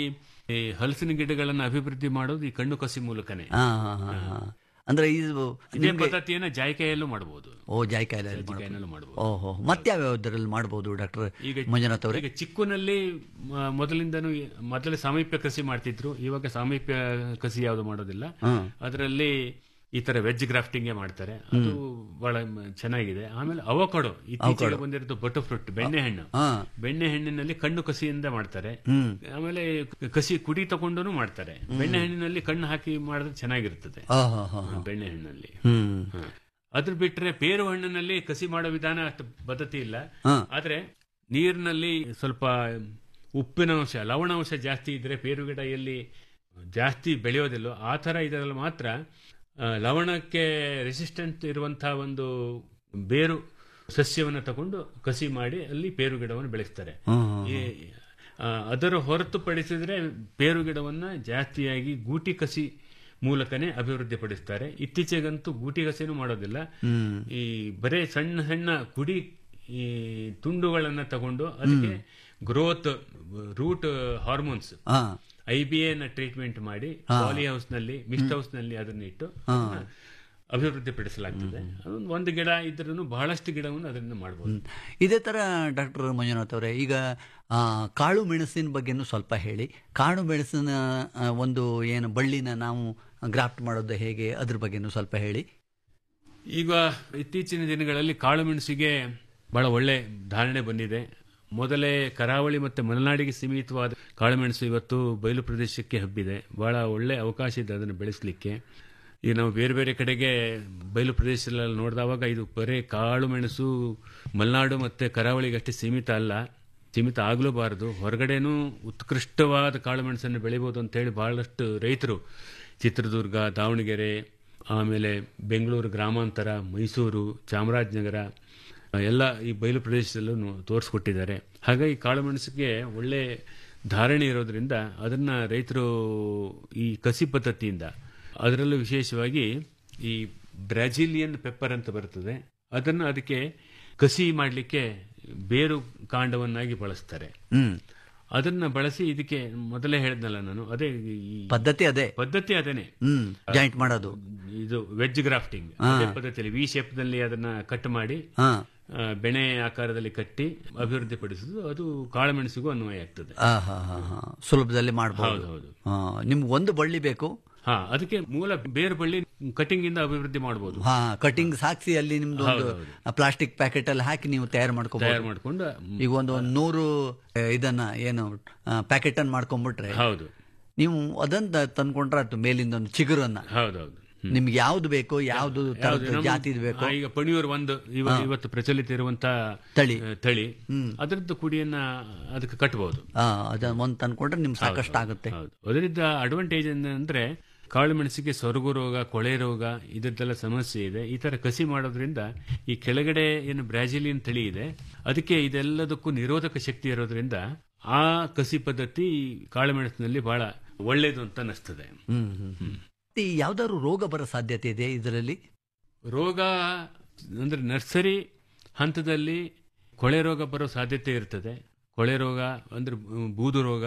ಈ ಹಲಸಿನ ಗಿಡಗಳನ್ನು ಅಭಿವೃದ್ಧಿ ಮಾಡೋದು ಈ ಕಣ್ಣು ಕಸಿ ಮೂಲಕನೇ ಹಾ ಹಾ ಹಾ ಹಾ. ಅಂದ್ರೆ ಇದು ಇದೇ ಪದ್ಧತಿಯನ್ನ ಜಾಯಿಕಾಯಲ್ಲೂ ಮಾಡಬಹುದು ಓ ಜಾಯ್ಕಾಯಿಲೆ ಜಾಯಿಕಾಯಲ್ಲೂ ಮಾಡಬಹುದು ಓಹೋ ಮತ್ಯಾವ್ಯಾವ್ದ್ರಲ್ಲಿ ಮಾಡ್ಬೋದು ಡಾಕ್ಟರ್ ಈಗ ಮಂಜುನಾಥ್ ಅವರೇ ಈಗ ಚಿಕ್ಕುನಲ್ಲಿ ಮ- ಮೊದಲಿಂದನೂ ಈ- ಮೊದಲೇ ಸಾಮೀಪ್ಯ ಕಸಿ ಮಾಡ್ತಿದ್ರು ಇವಾಗ ಸಾಮೀಪ್ಯ ಕಸಿ ಯಾವುದು ಮಾಡೋದಿಲ್ಲ ಹ್ಮ್. ಅದರಲ್ಲಿ ಈ ತರ ವೆಜ್ ಗ್ರಾಫ್ಟಿಂಗ್ ಮಾಡ್ತಾರೆ ಅದು ಬಹಳ ಮ- ಚೆನ್ನಾಗಿದೆ ಆಮೇಲೆ ಅವಕಾಡೋ ಇತ್ತೀಚೆಗೆ ಬಂದಿರೋದು ಬಟರ್ ಫ್ರೂಟ್ ಬೆಣ್ಣೆಹಣ್ಣು ಹಾ ಬೆಣ್ಣೆಹಣ್ಣಿನಲ್ಲಿ ಕಣ್ಣು ಕಸಿಯಿಂದ ಮಾಡ್ತಾರೆ ಹ್ಮ್ ಆಮೇಲೆ ಕಸಿ ಕುಡಿ ತಗೊಂಡು ಮಾಡ್ತಾರೆ ಬೆಣ್ಣೆಹಣ್ಣಿನಲ್ಲಿ ಕಣ್ಣು ಹಾಕಿ ಮಾಡಿದ್ರೆ ಚೆನ್ನಾಗಿರ್ತದೆ ಆ, ಹಾ ಹಾ ಹಾ. ಬೆಣ್ಣೆಹಣ್ಣಲ್ಲಿ ಹ್ಮ್ ಹ. ಅದ್ರ ಬಿಟ್ರೆ ಪೇರು ಹಣ್ಣಿನಲ್ಲಿ ಕಸಿ ಮಾಡೋ ವಿಧಾನ ಅಷ್ಟು ಪದ್ಧತಿ ಇಲ್ಲ ಹಾ. ಆದ್ರೆ ನೀರಿನಲ್ಲಿ ಸ್ವಲ್ಪ ಉಪ್ಪಿನಾಂಶ ಲವಣಾಂಶ ಜಾಸ್ತಿ ಇದ್ರೆ ಪೇರು ಗಿಡ ಎಲ್ಲಿ ಜಾಸ್ತಿ ಬೆಳೆಯೋದಿಲ್ಲೋ ಆ ಥರ ಇದರಲ್ಲಿ ಮಾತ್ರ ಆ, ಲವಣಕ್ಕೆ ರೆಸಿಸ್ಟೆಂಟ್ ಇರುವಂತಹ ಒಂದು ಬೇರು ಸಸ್ಯವನ್ನು ತಗೊಂಡು ಕಸಿ ಮಾಡಿ ಅಲ್ಲಿ ಪೇರು ಗಿಡವನ್ನು ಬೆಳೆಸ್ತಾರೆ ಈ, ಆ, ಅದರ ಹೊರತುಪಡಿಸಿದ್ರೆ ಪೇರು ಗಿಡವನ್ನ ಜಾಸ್ತಿಯಾಗಿ ಗೂಟಿ ಕಸಿ ಮೂಲಕನೇ ಅಭಿವೃದ್ಧಿ ಪಡಿಸ್ತಾರೆ ಇತ್ತೀಚೆಗಂತೂ ಗೂಟಿ ಕಸಿನೂ ಮಾಡೋದಿಲ್ಲ ಈ ಬರೇ ಸಣ್ಣ ಸಣ್ಣ ಕುಡಿ ಈ ತುಂಡುಗಳನ್ನ ತಗೊಂಡು ಅದಕ್ಕೆ ಗ್ರೋತ್ ರೂಟ್ ಹಾರ್ಮೋನ್ಸ್ ಹಾ ಐ ಬಿ ಎನ ಟ್ರೀಟ್ಮೆಂಟ್ ಮಾಡಿ ಪಾಲಿ ಹೌಸ್ ನಲ್ಲಿ ಮಿಸ್ಟ್ ಹೌಸ್ ನಲ್ಲಿ ಅದನ್ನ ಇಟ್ಟು ಅದನ್ನ ಅಭಿವೃದ್ಧಿ ಪಡಿಸಲಾಗ್ತದೆ ಅದೊಂದು ಒಂದು ಗಿಡ ಇದ್ರೂ ಬಹಳಷ್ಟು ಗಿಡವನ್ನು ಅದರಿಂದ ಮಾಡಬಹುದು ಇದೇ ತರ ಡಾಕ್ಟರ್ ಮಂಜುನಾಥ್ ಅವರೇ ಈಗ ಆ, ಕಾಳು ಮೆಣಸಿನ ಬಗ್ಗೆನೂ ಸ್ವಲ್ಪ ಹೇಳಿ ಕಾಳು ಮೆಣಸಿನ ಆ, ಒಂದು ಏನು ಬಳ್ಳಿನ ನಾವು ಗ್ರಾಫ್ಟ್ ಮಾಡೋದು ಹೇಗೆ ಅದ್ರ ಬಗ್ಗೆನೂ ಸ್ವಲ್ಪ ಹೇಳಿ ಈಗ ಇತ್ತೀಚಿನ ದಿನಗಳಲ್ಲಿ ಕಾಳುಮೆಣಸಿಗೆ ಬಹಳ ಒಳ್ಳೆ ಧಾರಣೆ ಬಂದಿದೆ ಮೊದಲೇ ಕರಾವಳಿ ಮತ್ತು ಮಲೆನಾಡಿಗೆ ಸೀಮಿತವಾದ ಕಾಳುಮೆಣಸು ಇವತ್ತು ಬಯಲು ಪ್ರದೇಶಕ್ಕೆ ಹಬ್ಬಿದೆ ಬಹಳ ಒಳ್ಳೆ ಅವಕಾಶ ಇದೆ ಅದನ್ನು ಬೆಳೆಸಲಿಕ್ಕೆ ಈಗ ನಾವು ಬೇರೆ ಬೇರೆ ಕಡೆಗೆ ಬಯಲು ಪ್ರದೇಶದಲ್ಲಿ ನೋಡಿದವಾಗ ಇದು ಬರೀ ಕಾಳು ಮೆಣಸು ಮಲೆನಾಡು ಮತ್ತು ಕರಾವಳಿಗೆ ಅಷ್ಟೇ ಸೀಮಿತ ಅಲ್ಲ ಸೀಮಿತ ಆಗಲೂಬಾರದು ಹೊರಗಡೆನೂ ಉತ್ಕೃಷ್ಟವಾದ ಕಾಳುಮೆಣಸನ್ನು ಬೆಳಿಬೋದು ಅಂತೇಳಿ ಬಹಳಷ್ಟು ರೈತರು ಚಿತ್ರದುರ್ಗ ದಾವಣಗೆರೆ ಆಮೇಲೆ ಬೆಂಗಳೂರು ಗ್ರಾಮಾಂತರ ಮೈಸೂರು ಚಾಮರಾಜನಗರ ಎಲ್ಲ ಈ ಬಯಲು ಪ್ರದೇಶದಲ್ಲೂ ತೋರಿಸ್ಕೊಟ್ಟಿದ್ದಾರೆ ಹಾಗಾಗಿ ಕಾಳುಮೆಣಸಿಗೆ ಒಳ್ಳೆ ಧಾರಣೆ ಇರೋದ್ರಿಂದ ಅದನ್ನ ರೈತರು ಈ ಕಸಿ ಪದ್ಧತಿಯಿಂದ ಅದರಲ್ಲೂ ವಿಶೇಷವಾಗಿ ಈ ಬ್ರಾಜಿಲಿಯನ್ ಪೆಪ್ಪರ್ ಅಂತ ಬರ್ತದೆ ಅದನ್ನ ಅದಕ್ಕೆ ಕಸಿ ಮಾಡಲಿಕ್ಕೆ ಬೇರು ಕಾಂಡವನ್ನಾಗಿ ಬಳಸ್ತಾರೆ ಹ್ಮ್ ಅದನ್ನ ಬಳಸಿ ಇದಕ್ಕೆ ಮೊದಲೇ ಹೇಳಿದ್ನಲ್ಲ ನಾನು ಅದೇ ಈ ಪದ್ಧತಿ ಅದೇ ಪದ್ಧತಿ ಅದೇನೆ ಹ್ಮ್ ಜಾಯಿಂಟ್ ಮಾಡೋದು ಇದು ವೆಜ್ ಗ್ರಾಫ್ಟಿಂಗ್ ಅದೇ ಪದ್ಧತಿಯಲ್ಲಿ ವಿ ಶೇಪ್ ನಲ್ಲಿ ಅದನ್ನ ಕಟ್ ಮಾಡಿ ಹಾ ಆ, ಬೆಣೆ ಆಕಾರದಲ್ಲಿ ಕಟ್ಟಿ ಅಭಿವೃದ್ಧಿ ಪಡಿಸುವುದು ಅದು ಕಾಳುಮೆಣಸಿಗೂ ಅನ್ವಯ ಆಗ್ತದೆ ಆ, ಹಾ, ಹಾ, ಹಾ. ಸುಲಭದಲ್ಲಿ ಮಾಡಬಹುದು ಹೌದು. ನಿಮ್ಗೆ ಒಂದು ಬಳ್ಳಿ ಬೇಕು ಹಾ ಅದಕ್ಕೆ ಮೂಲ ಬೇರು ಬಳ್ಳಿ ಕಟಿಂಗ್ ಇಂದ ಅಭಿವೃದ್ಧಿ ಮಾಡಬಹುದು ಹಾ ಕಟಿಂಗ್ ಸಾಕ್ಸಿ ಅಲ್ಲಿ ನಿಮ್ದು ಒಂದು ಪ್ಲಾಸ್ಟಿಕ್ ಪ್ಯಾಕೆಟ್ ಅಲ್ಲಿ ಹಾಕಿ ನೀವು ತಯಾರು ತಯಾರು ಮಾಡ್ಕೋಬಹುದು ಮಾಡ್ಕೊಂಡು ಈಗ ಒಂದು ಒಂದು ನೂರು ಆ, ಇದನ್ನ ಏನು ಪ್ಯಾಕೆಟ್ ಅನ್ನು ಮಾಡ್ಕೊಂಡ್ಬಿಟ್ರೆ ಹೌದು ನೀವು ಅದನ್ನ ತಂದ್ಕೊಂಡ್ರೆ ಆಯ್ತು ಮೇಲಿಂದ ಒಂದು ಚಿಗುರನ್ನ ಹೌದೌದು ಹ್ಮ್. ನಿಮ್ಗೆ ಯಾವ್ದು ಬೇಕು ಯಾವ್ದು ಯಾವ್ದು ತರದ ನಮ್ಮ- ಜಾತಿದ್ ಬೇಕು ಆ, ಈಗ ಪಣಿಯೂರ್ ಒಂದು ಇವ- ಇವತ್ತು ಪ್ರಚಲಿತ ಇರುವಂತ ತಳಿ. ಆ, ತಳಿ ಅದರದ್ದು ಕುಡಿಯನ್ನ ಅದಕ್ಕೆ ಕಟ್ಟಬಹುದು ಆ, ಅದನ್ನ ಒಂದ್ ತಂದ್ಕೊಂಡ್ರೆ ನಿಮ್ಗೆ ಸಾಕಷ್ಟು ಆಗುತ್ತೆ ಹೌದು ಅದರಿಂದ ಅಡ್ವಾಂಟೇಜ್ ಅಂದ್ರೆ ಕಾಳು ಮೆಣಸಿಗೆ ಸೊರಗು ರೋಗ ಕೊಳೆ ರೋಗ ಇದರದ್ದೆಲ್ಲ ಸಮಸ್ಯೆ ಇದೆ ಈ ತರ ಕಸಿ ಮಾಡೋದ್ರಿಂದ ಈ ಕೆಳಗಡೆ ಏನು ಬ್ರಾಜಿಲಿಯನ್ ತಳಿ ಇದೆ ಅದಕ್ಕೆ ಇದೆಲ್ಲದಕ್ಕೂ ನಿರೋಧಕ ಶಕ್ತಿ ಇರೋದ್ರಿಂದ ಆ ಕಸಿ ಪದ್ಧತಿ ಕಾಳುಮೆಣಸಿನಲ್ಲಿ ಬಹಳ ಒಳ್ಳೇದು ಅಂತ ಅನಿಸ್ತದೆ ಹ್ಮ್ ಹ್ಮ್ ಹ್ಮ್. ಈ ಯಾವ್ದಾದ್ರು ರೋಗ ಬರೋ ಸಾಧ್ಯತೆ ಇದೆ ಇದರಲ್ಲಿ ರೋಗ ಅಂದ್ರೆ ನರ್ಸರಿ ಹಂತದಲ್ಲಿ ಕೊಳೆ ರೋಗ ಬರೋ ಸಾಧ್ಯತೆ ಇರ್ತದೆ ಕೊಳೆ ರೋಗ ಅಂದ್ರೆ ಬೂದು ರೋಗ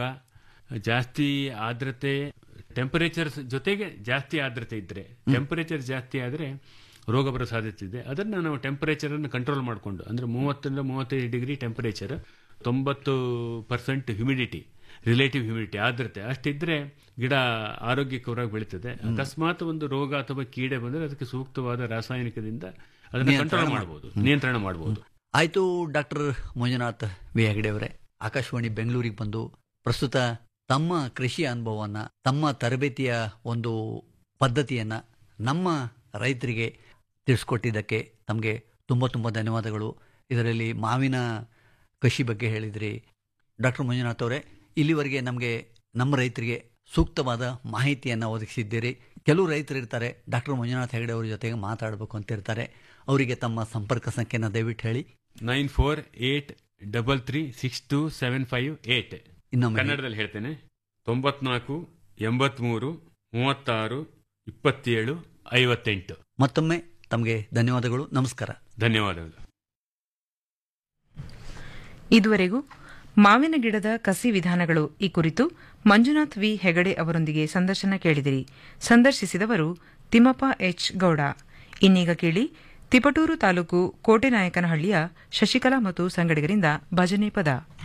ಜಾಸ್ತಿ ಆರ್ದ್ರತೆ ಟೆಂಪರೇಚರ್ ಜೊತೆಗೆ ಜಾಸ್ತಿ ಆರ್ದ್ರತೆ ಇದ್ರೆ ಟೆಂಪರೇಚರ್ ಜಾಸ್ತಿ ಆದ್ರೆ ರೋಗ ಬರೋ ಸಾಧ್ಯತೆ ಇದೆ ಅದನ್ನ ನಾವು ಟೆಂಪರೇಚರ್ ಅನ್ನು ಕಂಟ್ರೋಲ್ ಮಾಡಿಕೊಂಡು ಅಂದ್ರೆ ಮೂವತ್ತರಿಂದ ಮೂವತ್ತೈದು ಡಿಗ್ರಿ ಟೆಂಪರೇಚರ್ ತೊಂಬತ್ತು ಪರ್ಸೆಂಟ್ ಹ್ಯುಮಿಡಿಟಿ ರಿಲೇಟಿವ್ ಹ್ಯುಮಿಡಿಟಿ ಆರ್ದ್ರತೆ ಅಷ್ಟಿದ್ರೆ ಗಿಡ ಆರೋಗ್ಯಕರವಾಗಿ ಬೆಳೀತದೆ ಅಕಸ್ಮಾತ್ ಒಂದು ರೋಗ ಅಥವಾ ಕೀಡೆ ಬಂದರೆ ಅದಕ್ಕೆ ಸೂಕ್ತವಾದ ರಾಸಾಯನಿಕದಿಂದ ಅದನ್ನ ಕಂಟ್ರೋಲ್ ಮಾಡಬಹುದು ನಿಯಂತ್ರಣ ಮಾಡಬಹುದು ಆಯ್ತು ಡಾಕ್ಟರ್ ಮಂಜುನಾಥ್ ವಿ ಹೆಗಡೆ ಅವರೇ ಆಕಾಶವಾಣಿ ಬೆಂಗಳೂರಿಗೆ ಬಂದು ಪ್ರಸ್ತುತ ತಮ್ಮ ಕೃಷಿ ಅನುಭವವನ್ನ ತಮ್ಮ ತರಬೇತಿಯ ಒಂದು ಪದ್ಧತಿಯನ್ನ ನಮ್ಮ ರೈತರಿಗೆ ತಿಳಿಸ್ಕೊಟ್ಟಿದ್ದಕ್ಕೆ ತಮಗೆ ತುಂಬ ತುಂಬ ಧನ್ಯವಾದಗಳು ಇದರಲ್ಲಿ ಮಾವಿನ ಕೃಷಿ ಬಗ್ಗೆ ಹೇಳಿದ್ರಿ ಡಾಕ್ಟರ್ ಮಂಜುನಾಥ್ ಅವರೇ ಇಲ್ಲಿವರೆಗೆ ನಮಗೆ ನಮ್ಮ ರೈತರಿಗೆ ಸೂಕ್ತವಾದ ಮಾಹಿತಿಯನ್ನು ಒದಗಿಸಿದ್ದೀರಿ ಕೆಲವು ರೈತರು ಇರ್ತಾರೆ ಡಾಕ್ಟರ್ ಮಂಜುನಾಥ್ ಹೆಗಡೆ ಅವ್ರ ಜೊತೆಗೆ ಮಾತಾಡಬೇಕು ಅಂತ ಇರ್ತಾರೆ ಅವರಿಗೆ ತಮ್ಮ ಸಂಪರ್ಕ ಸಂಖ್ಯೆನ ದಯವಿಟ್ಟು ಹೇಳಿ nine four eight double three six two seven five eight ಇನ್ನೊಮ್ಮೆ ಕನ್ನಡದಲ್ಲಿ ಹೇಳ್ತೇನೆ ತೊಂಬತ್ನಾಲ್ಕು ಎಂಬತ್ಮೂರು ಮೂವತ್ತಾರು ಇಪ್ಪತ್ತೇಳು ಐವತ್ತೆಂಟು ಮತ್ತೊಮ್ಮೆ ತಮಗೆ ಧನ್ಯವಾದಗಳು ನಮಸ್ಕಾರ ಧನ್ಯವಾದಗಳು ಇದುವರೆಗೂ ಮಾವಿನ ಗಿಡದ ಕಸಿ ವಿಧಾನಗಳು ಈ ಕುರಿತು ಮಂಜುನಾಥ್ ವಿ ಹೆಗಡೆ ಅವರೊಂದಿಗೆ ಸಂದರ್ಶನ ಕೇಳಿದಿರಿ ಸಂದರ್ಶಿಸಿದವರು ತಿಮ್ಮಪ್ಪ ಎಚ್ ಗೌಡ ಇನ್ನೀಗ ಕೇಳಿ ತಿಪಟೂರು ತಾಲೂಕು ಕೋಟೆನಾಯಕನಹಳ್ಳಿಯ ಶಶಿಕಲಾ ಮತ್ತು ಸಂಗಡಿಗರಿಂದ ಭಜನೆ ಪದ